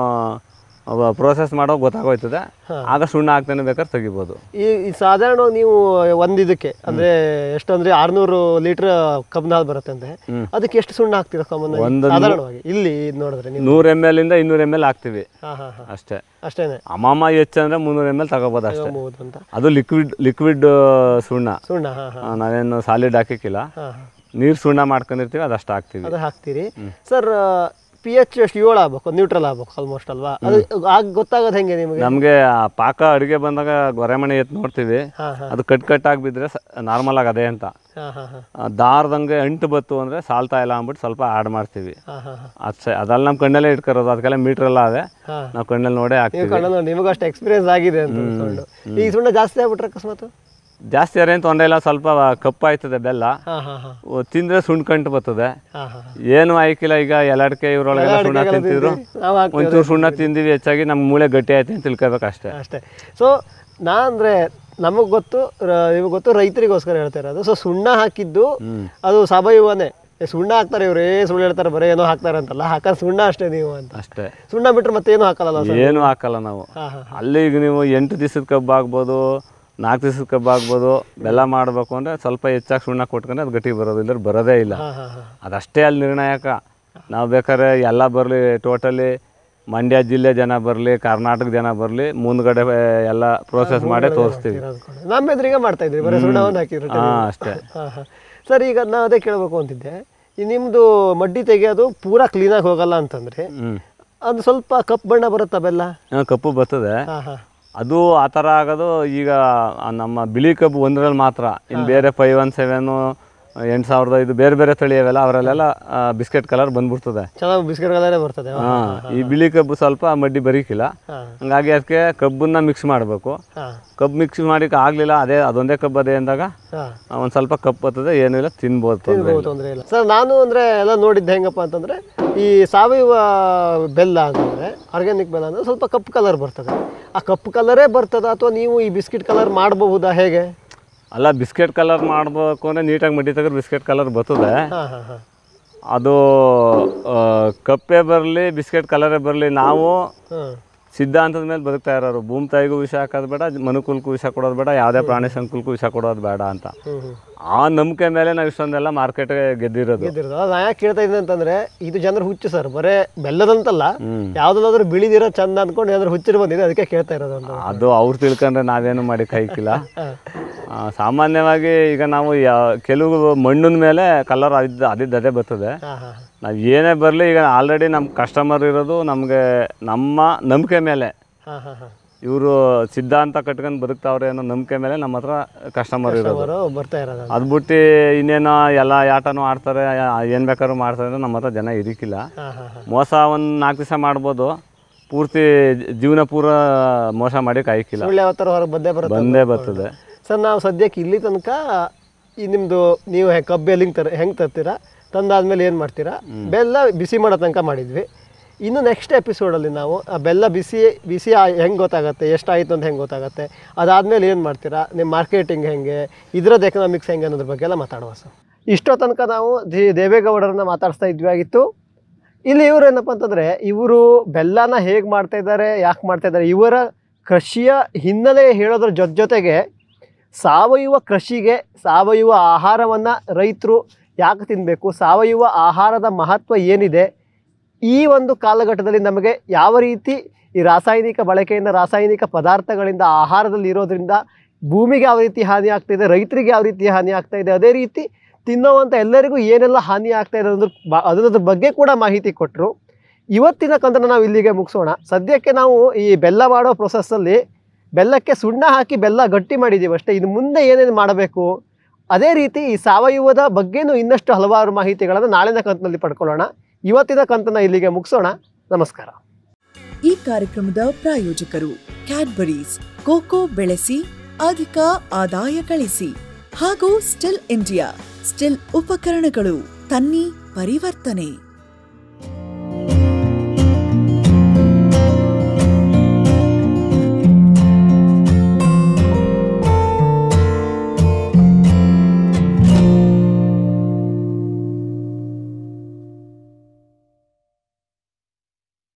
ಪ್ರೋಸೆಸ್ ಮಾಡೋ ಗೊತ್ತಾಗೋಯ್ತದೆ ಆಗ ಸುಣ್ಣ ಹಾಕ್ತಾನೆ ಬೇಕಾದ್ರೆ ತೆಗಿಬೋದು ಈ ಈ ಸಾಧಾರಣವಾಗಿ ನೀವು ಒಂದು ಇದಕ್ಕೆ ಅಂದರೆ ಎಷ್ಟು ಅಂದರೆ ಆರುನೂರು ಲೀಟ್ರ್ ಕಬ್ಬಿನ ಹಾಲು ಬರುತ್ತೆ ಅಂತೆ ಅದಕ್ಕೆ ಎಷ್ಟು ಸುಣ್ಣ ಹಾಕ್ತೀರಾ ಕಾಮನ್ ಒಂದು ಸಾಧಾರಣವಾಗಿ ಇಲ್ಲಿ ಇದು ನೋಡಿದ್ರೆ ನೀವು ನೂರು ಎಮ್ ಎಲ್ ಇಂದ ಇನ್ನೂರು ಎಮ್ ಎಲ್ ಹಾಕ್ತೀವಿ ಹಾಂ ಹಾಂ ಹಾಂ ಅಷ್ಟೇ ಅಷ್ಟೇನೆ ಅಮ್ಮಮ್ಮ ಹೆಚ್ಚು ಅಂದರೆ ಮುನ್ನೂರು ಎಮ್ ಎಲ್ ತಗೋಬೋದು ಅಷ್ಟೇ ತಗೊಬೋದು ಅಂತ ಅದು ಲಿಕ್ವಿಡ್ ಲಿಕ್ವಿಡ್ ಸುಣ್ಣ ಸುಣ್ಣ ಹಾಂ ಹಾಂ ಆ, ನಾವೇನು ಸಾಲಿಡ್ ಹಾಕಿಕ್ಕಿಲ್ಲ ಹಾಂ ಹಾಂ ನೀರು ಸುಣ್ಣ ಮಾಡ್ಕೊಂಡಿರ್ತೀವಿ ಅದಷ್ಟು ಹಾಕ್ತೀವಿ ಅದು ಹಾಕ್ತೀರಿ ಸರ್ ಪಿ ಎಚ್ ಎಷ್ಟು ಏಳು ಆಗ್ಬೇಕು ನ್ಯೂಟ್ರಲ್ ಆಗ್ಬೇಕು ಆಲ್ಮೋಸ್ಟ್ ಅಲ್ವಾ ಅದು ಆಗ ಗೊತ್ತಾಗೋದು ಹೆಂಗೆ ನಿಮಗೆ ನಮಗೆ ಪಾಕ ಅಡುಗೆ ಬಂದಾಗ ಗೊರೆಮಣೆ ಎತ್ತು ನೋಡ್ತೀವಿ ಹಾಂ ಹಾಂ ಅದು ಕಟ್ ಕಟ್ಟಾಗಿ ಬಿದ್ದರೆ ನಾರ್ಮಲ್ ಆಗಿ ಅದೇ ಅಂತ ಹಾಂ ಹಾಂ ಹಾಂ ಆ, ದಾರದಂಗೆ ಅಂಟು ಬತ್ತು ಅಂದರೆ ಸಾಲ್ತಾ ಇಲ್ಲ ಅಂದ್ಬಿಟ್ಟು ಸ್ವಲ್ಪ ಆಡ್ ಮಾಡ್ತೀವಿ ಹಾಂ ಹಾಂ ಹಾಂ ಅಷ್ಟೇ ಅದೆಲ್ಲ ನಮ್ಮ ಕಣ್ಣಲ್ಲೇ ಇಟ್ಕೊರೋದು ಅದಕ್ಕೆಲ್ಲ ಮೀಟ್ರ್ ಎಲ್ಲ ಅದೇ ಹಾಂ ನಾವು ಕಣ್ಣಲ್ಲಿ ನೋಡೇ ನೀವು ಹಾಕ್ತೀವಿ ಕಣ್ಣ ನೋಡಿ ನಿಮಗೂ ಅಷ್ಟು ಎಕ್ಸ್ಪೀರಿಯನ್ಸ್ ಆಗಿದೆ ಅಂತ ಅಂದ್ಕೊಂಡು ಈಗ ಸುಣ್ಣ ಜಾಸ್ತಿ ಆಗ್ಬಿಟ್ರೆ ಅಕಸ್ಮಾತ್ ಜಾಸ್ತಿ ಅರೇನು ತೊಂದರೆ ಇಲ್ಲ ಸ್ವಲ್ಪ ಕಪ್ಪು ಆಯ್ತದೆ ಬೆಲ್ಲ ಹಾಂ ಹಾಂ ಹಾಂ ಓ, ತಿಂದ್ರೆ ಸುಣ್ಕಂಟು ಬರ್ತದೆ ಹಾಂ ಹಾಂ ಏನು ಆಯ್ಕಿಲ್ಲ ಈಗ ಎಲ್ಲಡ್ಕೆ ಇವ್ರೊಳಗೆಲ್ಲ ಸುಣ್ಣ ತಿಂತಿದ್ರು ನಾವು ಹಾಕ್ತೀವಿ ಒಂಚೂರು ಸುಣ್ಣ ತಿಂದಿವಿ ಹೆಚ್ಚಾಗಿ ನಮ್ಮ ಮೂಳೆ ಗಟ್ಟಿ ಆಯ್ತು ಅಂತ ತಿಳ್ಕೊಬೇಕು ಅಷ್ಟೇ ಅಷ್ಟೇ ಸೊ ನಾ ಅಂದರೆ ನಮಗೆ ಗೊತ್ತು ರ- ಇವಾಗ ಗೊತ್ತು ರೈತರಿಗೋಸ್ಕರ ಹೇಳ್ತಾ ಇರೋದು ಸೊ ಸುಣ್ಣ ಹಾಕಿದ್ದು ಅದು ಸಾವಯವನೇ ಏ, ಸುಣ್ಣ ಹಾಕ್ತಾರೆ ಇವ್ರು ಏ ಸುಳ್ಳು ಹೇಳ್ತಾರೆ ಬರೀ ಏನೋ ಹಾಕ್ತಾರೆ ಅಂತಲ್ಲ ಹಾಕೋದು ಸುಣ್ಣ ಅಷ್ಟೇ ನೀವು ಅಂತ ಅಷ್ಟೇ ಸುಣ್ಣ ಬಿಟ್ರೆ ಮತ್ತೆ ಏನೂ ಹಾಕಲ್ಲ ಸರ್ ಏನು ಹಾಕಲ್ಲ ನಾವು ಹಾಂ ಹಾಂ ಅಲ್ಲಿ ಈಗ ನೀವು ಎಂಟು ದಿವಸದ ಕಬ್ಬು ಆಗ್ಬೋದು ನಾಲ್ಕು ದಿವಸದ ಕಬ್ಬು ಆಗ್ಬೋದು ಬೆಲ್ಲ ಮಾಡಬೇಕು ಅಂದರೆ ಸ್ವಲ್ಪ ಹೆಚ್ಚಾಗಿ ಸುಣ್ಣ ಕೊಟ್ಕೊಂಡ್ರೆ ಅದು ಗಟ್ಟಿ ಬರೋದು ಇಲ್ಲದ್ರೆ ಬರೋದೇ ಇಲ್ಲ ಹಾಂ ಹಾಂ ಹಾಂ ಅದಷ್ಟೇ ಅಲ್ಲಿ ನಿರ್ಣಾಯಕ ನಾವು ಬೇಕಾದ್ರೆ ಎಲ್ಲ ಬರಲಿ ಟೋಟಲಿ ಮಂಡ್ಯ ಜಿಲ್ಲೆ ಜನ ಬರಲಿ ಕರ್ನಾಟಕ ಜನ ಬರಲಿ ಮುಂದ್ಗಡೆ ಎಲ್ಲ ಪ್ರೋಸೆಸ್ ಮಾಡೇ ತೋರಿಸ್ತೀವಿ ನಮ್ಮ ಎದುರಿಗೆ ಮಾಡ್ತಾ ಇದ್ರಿ ಬರೀ ಸುಣ್ಣವನ್ನು ಹಾಕಿದ್ರು ಹಾಂ ಅಷ್ಟೇ ಹಾಂ ಹಾಂ ಸರ್ ಈಗ ನಾ ಅದೇ ಕೇಳಬೇಕು ಅಂತಿದ್ದೆ ಈ ನಿಮ್ಮದು ಮಡ್ಡಿ ತೆಗೆಯೋದು ಪೂರಾ ಕ್ಲೀನಾಗಿ ಹೋಗಲ್ಲ ಅಂತಂದ್ರೆ ಹ್ಞೂ ಅದು ಸ್ವಲ್ಪ ಕಪ್ಪು ಬಣ್ಣ ಬರುತ್ತಾ ಬೆಲ್ಲ ಕಪ್ಪು ಬರ್ತದೆ ಹಾಂ ಹಾಂ ಅದು ಆ ಥರ ಆಗೋದು ಈಗ ಆ ನಮ್ಮ ಬಿಳಿ ಕಬ್ಬು ಒಂದರಲ್ಲಿ ಮಾತ್ರ ಇನ್ನು ಬೇರೆ ಫೈವ್ ಒನ್ ಸೆವೆನು ಎಂಟು ಸಾವಿರದ ಐದು ಬೇರೆ ಬೇರೆ ತಳಿ ಅವೆಲ್ಲ ಅವರಲ್ಲೆಲ್ಲ ಬಿಸ್ಕೆಟ್ ಕಲರ್ ಬಂದ್ಬಿಡ್ತದೆ ಚೆನ್ನಾಗಿ ಬಿಸ್ಕೆಟ್ ಕಲರೇ ಬರ್ತದೆ ಹಾಂ ಈ ಬಿಳಿ ಕಬ್ಬು ಸ್ವಲ್ಪ ಮಡ್ಡಿ ಬರೀಕಿಲ್ಲ ಹಾಂ ಹಂಗಾಗಿ ಅದಕ್ಕೆ ಕಬ್ಬನ್ನ ಮಿಕ್ಸ್ ಮಾಡಬೇಕು ಹಾಂ ಕಬ್ಬು ಮಿಕ್ಸ್ ಮಾಡಿಕ್ಕೆ ಆಗಲಿಲ್ಲ ಅದೇ ಅದೊಂದೇ ಕಬ್ಬು ಅದೇ ಅಂದಾಗ ಹಾಂ ಒಂದು ಸ್ವಲ್ಪ ಕಪ್ಪು ಬರ್ತದೆ ಏನೂ ಇಲ್ಲ ತಿನ್ಬೋದು ತೊಂದರೆ ಇಲ್ಲ. ತೊಂದರೆ ಇಲ್ಲ ಸರ್ ನಾನು ಅಂದರೆ ಎಲ್ಲ ನೋಡಿದ್ದು ಹೆಂಗಪ್ಪ ಅಂತಂದರೆ ಈ ಸಾವಯವ ಬೆಲ್ಲ ಅಂತಂದರೆ ಆರ್ಗ್ಯಾನಿಕ್ ಬೆಲ್ಲ ಅಂದರೆ ಸ್ವಲ್ಪ ಕಪ್ಪು ಕಲರ್ ಬರ್ತದೆ ಆ ಕಪ್ಪು ಕಲರೇ ಬರ್ತದ ಅಥವಾ ನೀವು ಈ ಬಿಸ್ಕಿಟ್ ಕಲರ್ ಮಾಡಬಹುದಾ ಹೇಗೆ ಅಲ್ಲ ಬಿಸ್ಕೆಟ್ ಕಲರ್ ಮಾಡಬೇಕು ಅಂದರೆ ನೀಟಾಗಿ ಮಡ್ಡಿ ತೆಗೆದ್ರೆ ಬಿಸ್ಕೆಟ್ ಕಲರ್ ಬರ್ತದೆ ಹಾಂ ಹಾಂ ಹಾಂ ಅದು ಆ, ಕಪ್ಪೆ ಬರಲಿ ಬಿಸ್ಕೆಟ್ ಕಲರೇ ಬರಲಿ ನಾವು ಹಾಂ ಸಿದ್ಧಾಂತದ ಮೇಲೆ ಬದುಕ್ತಾ ಇರೋರು ಭೂಮಿ ತಾಯಿಗೂ ವಿಷ ಹಾಕೋದು ಬೇಡ ಮನುಕುಲಕ್ಕೂ ವಿಷ ಕೊಡೋದು ಬೇಡ ಯಾವುದೇ ಪ್ರಾಣಿ ಸಂಕುಲಕ್ಕೂ ವಿಷ ಕೊಡೋದು ಬೇಡ ಅಂತ ಹ್ಞೂ ಹ್ಞೂ ಆ ನಂಬಿಕೆ ಮೇಲೆ ನಾವು ಇಷ್ಟೊಂದೆಲ್ಲ ಮಾರ್ಕೆಟ್ಗೆ ಗೆದ್ದಿರೋದು ಗೆದ್ದಿರೋದು ಅಲ್ಲ, ನಾ ಯಾಕೆ ಕೇಳ್ತಾ ಇದ್ದೀನಿ ಅಂತಂದ್ರೆ ಇದು ಜನರು ಹುಚ್ಚು ಸರ್ ಬರೇ ಬೆಲ್ಲದಂತಲ್ಲ ಹ್ಮ್. ಯಾವ್ದಾದ್ರು ಬಿಳಿದಿರೋ ಚಂದ ಅನ್ಕೊಂಡು ಏನಾದ್ರು ಹುಚ್ಚರು ಬಂದಿದೆ ಅದಕ್ಕೆ ಕೇಳ್ತಾ ಇರೋದು ಅಂತ ಅದು ಅವ್ರು ತಿಳ್ಕೊಂಡ್ರೆ ನಾವೇನು ಮಾಡಿ ಕೈಕಿಲ್ಲ ಆ, ಸಾಮಾನ್ಯವಾಗಿ ಈಗ ನಾವು ಯಾ ಕೆಲವು ಮಣ್ಣಿನ ಮೇಲೆ ಕಲರ್ ಅದಿದ್ದು ಅದಿದ್ದು ಅದೇ ಬರ್ತದೆ ಹಾಂ ಹಾಂ ನಾವು ಏನೇ ಬರಲಿ ಈಗ ಆಲ್ರೆಡಿ ನಮ್ಮ ಕಸ್ಟಮರ್ ಇರೋದು ನಮಗೆ ನಮ್ಮ ನಂಬಿಕೆ ಮೇಲೆ ಹಾಂ ಹಾಂ ಹಾಂ ಇವರು ಸಿದ್ಧಾಂತ ಕಟ್ಕೊಂಡು ಬದುಕ್ತಾವ್ರೆ ಅನ್ನೋ ನಂಬಿಕೆ ಮೇಲೆ ನಮ್ಮ ಹತ್ರ ಕಸ್ಟಮರ್ ಇರೋದು ಅವರು ಬರ್ತಾ ಇರೋದು ಅದು ಬಿಟ್ಟು ಇನ್ನೇನೋ ಎಲ್ಲ ಆಟನೂ ಆಡ್ತಾರೆ ಏನು ಬೇಕಾದ್ರೂ ಮಾಡ್ತಾರೆ ಅಂದ್ರೆ ನಮ್ಮ ಹತ್ರ ಜನ ಇರಿಕಿಲ್ಲ ಹಾಂ ಹಾಂ ಹಾಂ ಮೋಸ ಒಂದು ನಾಲ್ಕು ದಿವಸ ಮಾಡ್ಬೋದು ಪೂರ್ತಿ ಜೀವನ ಪೂರ ಮೋಸ ಮಾಡಿ ಕಾಯ್ಕಿಲ್ಲ ಸುಳ್ಳು ಯಾವ ಥರ ಹೊರಗೆ ಬಂದೇ ಬರುತ್ತೆ ಬಂದೇ ಬರ್ತದೆ ಸರ್ ನಾವು ಸದ್ಯಕ್ಕೆ ಇಲ್ಲಿ ತನಕ ಈ ನಿಮ್ಮದು ನೀವು ಹೆ- ಕಬ್ಬು ಎಲ್ಲಿಂಗ್ ತರ ಹೆಂಗೆ ತರ್ತೀರಾ ತಂದಾದ್ಮೇಲೆ ಏನು ಮಾಡ್ತೀರಾ ಬೆಲ್ಲ ಬಿಸಿ ಮಾಡೋ ತನಕ ಮಾಡಿದ್ವಿ ಇನ್ನು ನೆಕ್ಸ್ಟ್ ಎಪಿಸೋಡಲ್ಲಿ ನಾವು ಆ ಬೆಲ್ಲ ಬಿಸಿ ಬಿಸಿ ಹೆಂಗೆ ಗೊತ್ತಾಗುತ್ತೆ ಎಷ್ಟಾಯಿತು ಅಂತ ಹೆಂಗೆ ಗೊತ್ತಾಗುತ್ತೆ ಅದಾದಮೇಲೆ ಏನು ಮಾಡ್ತೀರಾ ನಿಮ್ಮ ಮಾರ್ಕೆಟಿಂಗ್ ಹೆಂಗೆ ಇದ್ರದ್ದು ಎಕನಾಮಿಕ್ಸ್ ಹೆಂಗೆ ಅನ್ನೋದ್ರ ಬಗ್ಗೆ ಎಲ್ಲ ಮಾತಾಡುವ ಸರ್ ಇಷ್ಟೋ ತನಕ ನಾವು ದಿ ದೇವೇಗೌಡರನ್ನ ಮಾತಾಡಿಸ್ತಾ ಇದ್ವಿ ಆಗಿತ್ತು ಇಲ್ಲಿ ಇವರು ಏನಪ್ಪ ಅಂತಂದರೆ ಇವರು ಬೆಲ್ಲನ ಹೇಗೆ ಮಾಡ್ತಾ ಇದ್ದಾರೆ ಯಾಕೆ ಮಾಡ್ತಾ ಇದ್ದಾರೆ ಇವರ ಕೃಷಿಯ ಹಿನ್ನೆಲೆ ಹೇಳೋದ್ರ ಜೊತೆ ಜೊತೆಗೆ ಸಾವಯವ ಕೃಷಿಗೆ ಸಾವಯವ ಆಹಾರವನ್ನು ರೈತರು ಯಾಕೆ ತಿನ್ನಬೇಕು ಸಾವಯವ ಆಹಾರದ ಮಹತ್ವ ಏನಿದೆ ಈ ಒಂದು ಕಾಲಘಟ್ಟದಲ್ಲಿ ನಮಗೆ ಯಾವ ರೀತಿ ಈ ರಾಸಾಯನಿಕ ಬಳಕೆಯಿಂದ ರಾಸಾಯನಿಕ ಪದಾರ್ಥಗಳಿಂದ ಆಹಾರದಲ್ಲಿ ಇರೋದ್ರಿಂದ ಭೂಮಿಗೆ ಯಾವ ರೀತಿ ಹಾನಿ ಆಗ್ತಾ ಇದೆ ರೈತರಿಗೆ ಯಾವ ರೀತಿ ಹಾನಿ ಆಗ್ತಾ ಇದೆ ಅದೇ ರೀತಿ ತಿನ್ನೋವಂಥ ಎಲ್ಲರಿಗೂ ಏನೆಲ್ಲ ಹಾನಿ ಆಗ್ತಾ ಇದೆ ಅನ್ನೋದ್ರ ಬ ಅದರ ಬಗ್ಗೆ ಕೂಡ ಮಾಹಿತಿ ಕೊಟ್ಟರು ಇವತ್ತಿನ ಕಂತನ್ನು ನಾವು ಇಲ್ಲಿಗೆ ಮುಗಿಸೋಣ ಸದ್ಯಕ್ಕೆ ನಾವು ಈ ಬೆಲ್ಲ ಮಾಡೋ ಪ್ರೊಸೆಸ್ಸಲ್ಲಿ ಬೆಲ್ಲಕ್ಕೆ ಸುಣ್ಣ ಹಾಕಿ ಬೆಲ್ಲ ಗಟ್ಟಿ ಮಾಡಿದ್ದೀವಿ ಅಷ್ಟೇ ಇನ್ನು ಮುಂದೆ ಏನೇನು ಮಾಡಬೇಕು ಅದೇ ರೀತಿ ಈ ಸಾವಯವದ ಬಗ್ಗೆನೂ ಇನ್ನಷ್ಟು ಹಲವಾರು ಮಾಹಿತಿಗಳನ್ನು ನಾಳಿನ ಕಂತಿನಲ್ಲಿ ಪಡ್ಕೊಳ್ಳೋಣ ಇವತ್ತಿನ ಕಂತನ್ನು ಇಲ್ಲಿಗೆ ಮುಗಿಸೋಣ ನಮಸ್ಕಾರ ಈ ಕಾರ್ಯಕ್ರಮದ ಪ್ರಾಯೋಜಕರು ಕ್ಯಾಡ್ಬರೀಸ್ ಕೋಕೋ ಬೆಳೆಸಿ ಅಧಿಕ ಆದಾಯ ಗಳಿಸಿ ಹಾಗೂ ಸ್ಟಿಲ್ ಇಂಡಿಯಾ ಸ್ಟಿಲ್ ಉಪಕರಣಗಳು ತನ್ನಿ ಪರಿವರ್ತನೆ